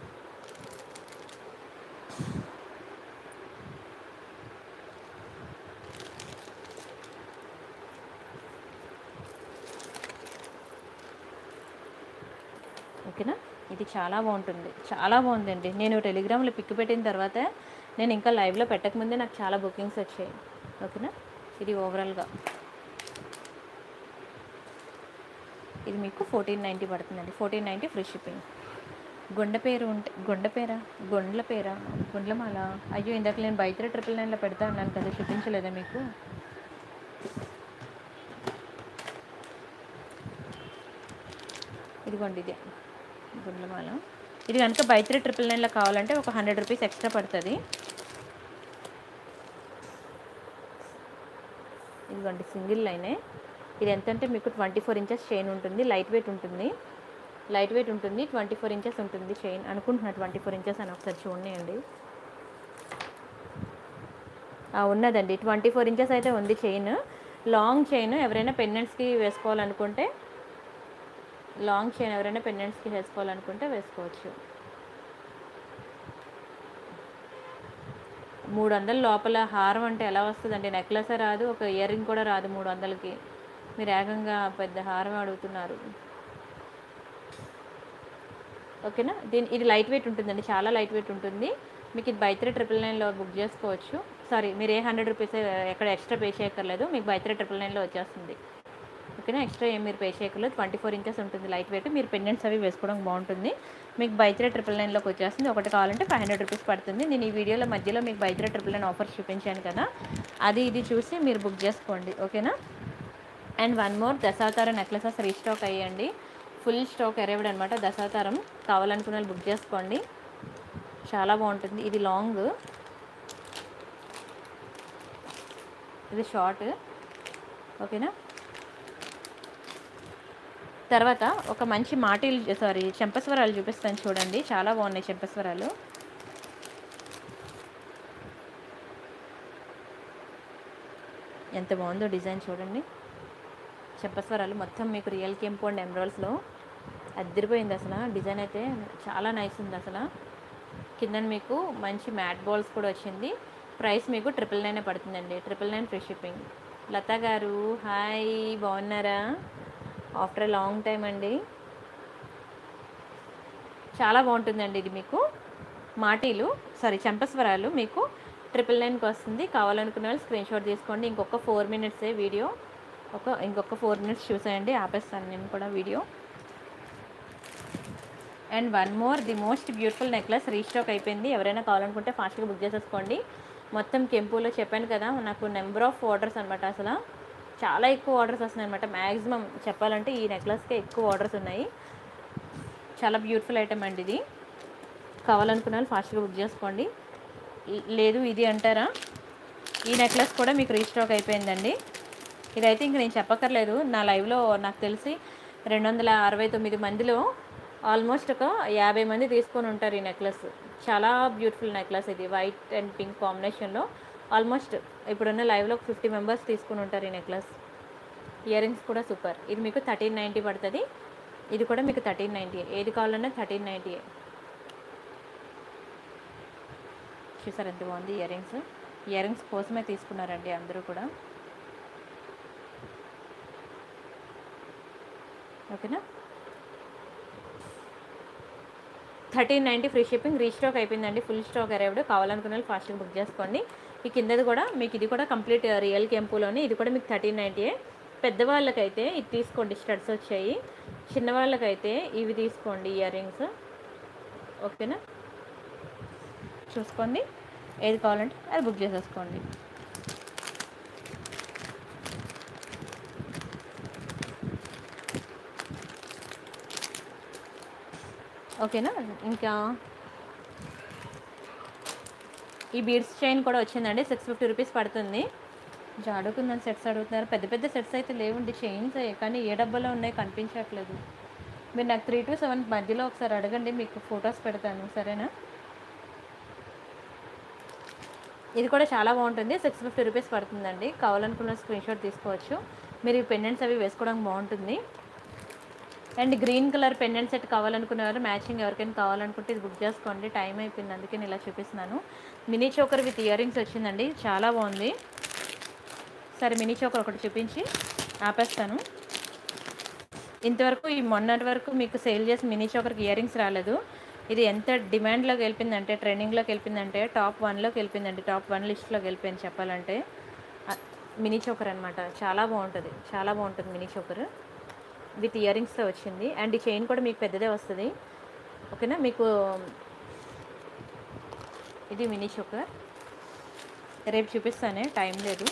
ఓకేనా ఇది చాలా బాగుంటుంది చాలా బాగుందండి నేను టెలిగ్రామ్లో పిక్ పెట్టిన తర్వాత నేను ఇంకా లైవ్లో పెట్టకముందే నాకు చాలా బుకింగ్స్ వచ్చాయి ఓకేనా ఇది ఓవరాల్గా ఇది మీకు ఫోర్టీన్ నైంటీ పడుతుందండి ఫోర్టీన్ నైంటీ ఫ్రీ షిప్పింగ్ గుండె పేరు ఉంటే గుండె పేరా గుండ్ల పేరా గుండ్లమాల అయ్యో ఇందాక నేను బయట ట్రిపుల్ నైన్లో పెడతా అన్నాను కదా చూపించలేదా మీకు ఇదిగోండి ఇదే గుండ్లమాల ఇది కనుక బై త్రీ ట్రిపుల్ నైన్లో కావాలంటే ఒక హండ్రెడ్ రూపీస్ ఎక్స్ట్రా పడుతుంది ఇదిగోండి సింగిల్ లైనే ఇది ఎంత అంటే మీకు ట్వంటీ ఫోర్ ఇంచెస్ చైన్ ఉంటుంది లైట్ వెయిట్ ఉంటుంది లైట్ వెయిట్ ఉంటుంది ట్వంటీ ఫోర్ ఇంచెస్ ఉంటుంది చైన్ అనుకుంటున్నా ట్వంటీ ఫోర్ ఇంచెస్ అని ఒకసారి చూడండి ఆ, ఉన్నదండి ట్వంటీ ఫోర్ ఇంచెస్ అయితే ఉంది చైన్ లాంగ్ చైన్ ఎవరైనా పెండెంట్స్కి వేసుకోవాలనుకుంటే లాంగ్ చైన్ ఎవరైనా పెండెంట్స్కి వేసుకోవాలనుకుంటే వేసుకోవచ్చు మూడు వందల లోపల హారం అంటే ఎలా వస్తుందండి నెక్లెస్ రాదు ఒక ఇయర్ రింగ్ కూడా రాదు మూడు వందలకి మీరు ఏకంగా పెద్ద హారం అడుగుతున్నారు ఓకేనా దీని ఇది లైట్ వెయిట్ ఉంటుందండి చాలా లైట్ వెయిట్ ఉంటుంది మీకు ఇది బై త్రీ ట్రిపుల్ నైన్లో బుక్ చేసుకోవచ్చు సారీ మీరు ఏ హండ్రెడ్ రూపీస్ ఎక్కడ ఎక్స్ట్రా పే చేయక్కర్లేదు మీకు బై త్రీ ట్రిపుల్ నైన్లో వచ్చేస్తుంది ఓకేనా ఎక్స్ట్రా ఏం మీరు పే చేయక్కర్లేదు ట్వంటీ ఫోర్ ఇంచెస్ ఉంటుంది లైట్ వెయిట్ మీరు పెండెంట్స్ అవి వేసుకోవడం బాగుంటుంది మీకు బై త్రీ ట్రిపుల్ నైన్లోకి వచ్చేస్తుంది ఒకటి కావాలంటే ఫైవ్ హండ్రెడ్ రూపీస్ పడుతుంది నేను ఈ వీడియోలో మధ్యలో మీకు buy three triple nine offers చూపించాను కదా అది ఇది చూసి మీరు బుక్ చేసుకోండి ఓకేనా and one more Dashavatara necklaces restock అయ్యండి ఫుల్ స్టాక్ అరైవ్డ్ అనమాట దశావతారం కావాలనుకున్న వాళ్ళు బుక్ చేసుకోండి చాలా బాగుంటుంది ఇది లాంగ్ ఇది షార్ట్ ఓకేనా తర్వాత ఒక మంచి మాటీలు సారీ చెంపస్వరాలు చూపిస్తాను చూడండి చాలా బాగున్నాయి చెంపస్వరాలు ఎంత బాగుందో డిజైన్ చూడండి చెంపస్వరాలు మొత్తం మీకు రియల్ కెంపు అండ్ ఎమరాల్స్లో అద్దరిపోయింది అసలు డిజైన్ అయితే చాలా నైస్ ఉంది అసలు కింద మీకు మంచి మ్యాట్ బాల్స్ కూడా వచ్చింది ప్రైస్ మీకు ట్రిపుల్ నైన్ పడుతుందండి triple nine free shipping Latha garu hi బాగున్నారా ఆఫ్టర్ లాంగ్ టైం అండి చాలా బాగుంటుందండి ఇది మీకు మాటీలు సారీ చెంపస్వరాలు మీకు ట్రిపుల్ నైన్కి వస్తుంది కావాలనుకున్న వాళ్ళు స్క్రీన్ షాట్ తీసుకోండి ఇంకొక ఫోర్ మినిట్సే వీడియో ఒక ఇంకొక ఫోర్ మినిట్స్ చూసేయండి ఆపేస్తాను నేను కూడా video and one more the most beautiful necklace restock అయిపోయింది ఎవరైనా కావాలనుకుంటే ఫాస్ట్గా బుక్ చేసేసుకోండి మొత్తం కెంపులో చెప్పాను కదా నాకు నెంబర్ ఆఫ్ ఆర్డర్స్ అనమాట అసలు చాలా ఎక్కువ ఆర్డర్స్ వస్తున్నాయి అనమాట మ్యాక్సిమం చెప్పాలంటే ఈ నెక్లెస్కే ఎక్కువ ఆర్డర్స్ ఉన్నాయి చాలా బ్యూటిఫుల్ ఐటమ్ అండి ఇది కావాలనుకున్న వాళ్ళు ఫాస్ట్గా బుక్ చేసుకోండి ఈ- లేదు ఇది అంటారా ఈ నెక్లెస్ కూడా మీకు రీస్టాక్ అయిపోయిందండి ఇదైతే ఇంక నేను చెప్పక్కర్లేదు నా లైవ్లో నాకు తెలిసి రెండు వందల అరవై తొమ్మిది మందిలో ఆల్మోస్ట్ ఒక యాభై మంది తీసుకొని ఉంటారు ఈ నెక్లెస్ చాలా బ్యూటిఫుల్ నెక్లెస్ ఇది వైట్ అండ్ పింక్ కాంబినేషన్లో ఆల్మోస్ట్ ఇప్పుడున్న లైవ్లో ఒక ఫిఫ్టీ మెంబర్స్ తీసుకొని ఉంటారు ఈ నెక్లెస్ ఇయర్ రింగ్స్ కూడా సూపర్ ఇది మీకు థర్టీన్ నైంటీ పడుతుంది ఇది కూడా మీకు థర్టీన్ నైంటీ ఏది కావాలన్నా థర్టీన్ నైంటీ చూసారు ఎంత బాగుంది ఇయర్ రింగ్స్ ఇయర్ రింగ్స్ కోసమే తీసుకున్నారండి అందరూ కూడా ఓకేనా thirteen ninety free shipping restock అయిపోయిందండి ఫుల్ స్టాక్ అరైవ్డ్ కావాలనుకున్న వాళ్ళు ఫాస్ట్గా బుక్ చేసుకోండి ఈ కిందది కూడా మీకు ఇది కూడా కంప్లీట్ రియల్ కెంపులోని ఇది కూడా మీకు థర్టీన్ నైంటీయే పెద్దవాళ్ళకైతే ఇది తీసుకోండి స్టడ్స్ వచ్చాయి చిన్నవాళ్ళకైతే ఇవి తీసుకోండి ఇయర్ రింగ్స్ ఓకేనా చూసుకోండి ఏది కావాలంటే అది బుక్ చేసేసుకోండి ఓకేనా ఇంకా ఈ బీడ్స్ చైన్ కూడా వచ్చిందండి సిక్స్ ఫిఫ్టీ రూపీస్ పడుతుంది జాడుకున్న సెట్స్ అడుగుతున్నారు పెద్ద పెద్ద సెట్స్ అయితే లేవండి చైన్స్ కానీ ఏ డబ్బాలో ఉన్నాయి కనిపించట్లేదు మీరు నాకు త్రీ టు సెవెన్ మధ్యలో ఒకసారి అడగండి మీకు ఫొటోస్ పెడతాను సరేనా ఇది కూడా చాలా బాగుంటుంది సిక్స్ ఫిఫ్టీ రూపీస్ పడుతుందండి కావాలనుకున్న స్క్రీన్ షాట్ తీసుకోవచ్చు మీరు ఈ పెండెంట్స్ అవి వేసుకోవడానికి బాగుంటుంది and green colour pendant set కావాలనుకునేవారు మ్యాచింగ్ ఎవరికైనా కావాలనుకుంటే ఇది బుక్ చేసుకోండి టైం అయిపోయింది అందుకే నేను ఇలా చూపిస్తున్నాను mini choker with ear rings వచ్చిందండి చాలా బాగుంది సరే మినీ చోకర్ ఒకటి చూపించి ఆపేస్తాను ఇంతవరకు ఈ మొన్నటి వరకు మీకు సేల్ చేసి మినీ చోకర్కి ఇయర్ రింగ్స్ రాలేదు ఇది ఎంత డిమాండ్లోకి వెళ్ళిందంటే ట్రెండింగ్లోకి వెళ్ళిందంటే టాప్ వన్లోకి వెళ్ళిందండి టాప్ వన్ లిస్ట్లోకి వెళ్ళిపోయింది చెప్పాలంటే ఆ, మినీ చోకర్ అనమాట చాలా బాగుంటుంది చాలా బాగుంటుంది మినీ చోకర్ విత్ ఇయర్ రింగ్స్తో వచ్చింది అండ్ ఈ చైన్ కూడా మీకు పెద్దదే వస్తుంది ఓకేనా మీకు ఇది మినీ చోకర్ రేపు చూపిస్తానే టైం లేదు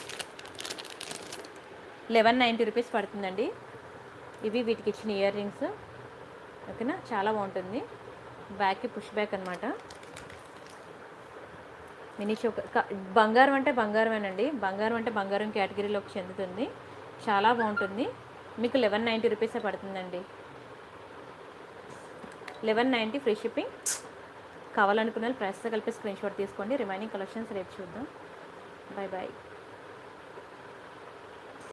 లెవెన్ నైంటీ రూపీస్ పడుతుందండి ఇవి వీటికి ఇచ్చిన ఇయర్ రింగ్స్ ఓకేనా చాలా బాగుంటుంది బ్యాక్కి పుష్ బ్యాక్ అనమాట మినీ చోకర్ క- బంగారం అంటే బంగారమేనండి బంగారం అంటే బంగారం కేటగిరీలోకి చెందుతుంది చాలా బాగుంటుంది మీకు లెవెన్ నైంటీ రూపీసే పడుతుందండి లెవెన్ నైంటీ ఫ్రీ షిప్పింగ్ కావాలనుకున్న ప్రైస్తో కలిపి స్క్రీన్ షాట్ తీసుకోండి రిమైనింగ్ కలెక్షన్స్ రేపు చూద్దాం బాయ్ బాయ్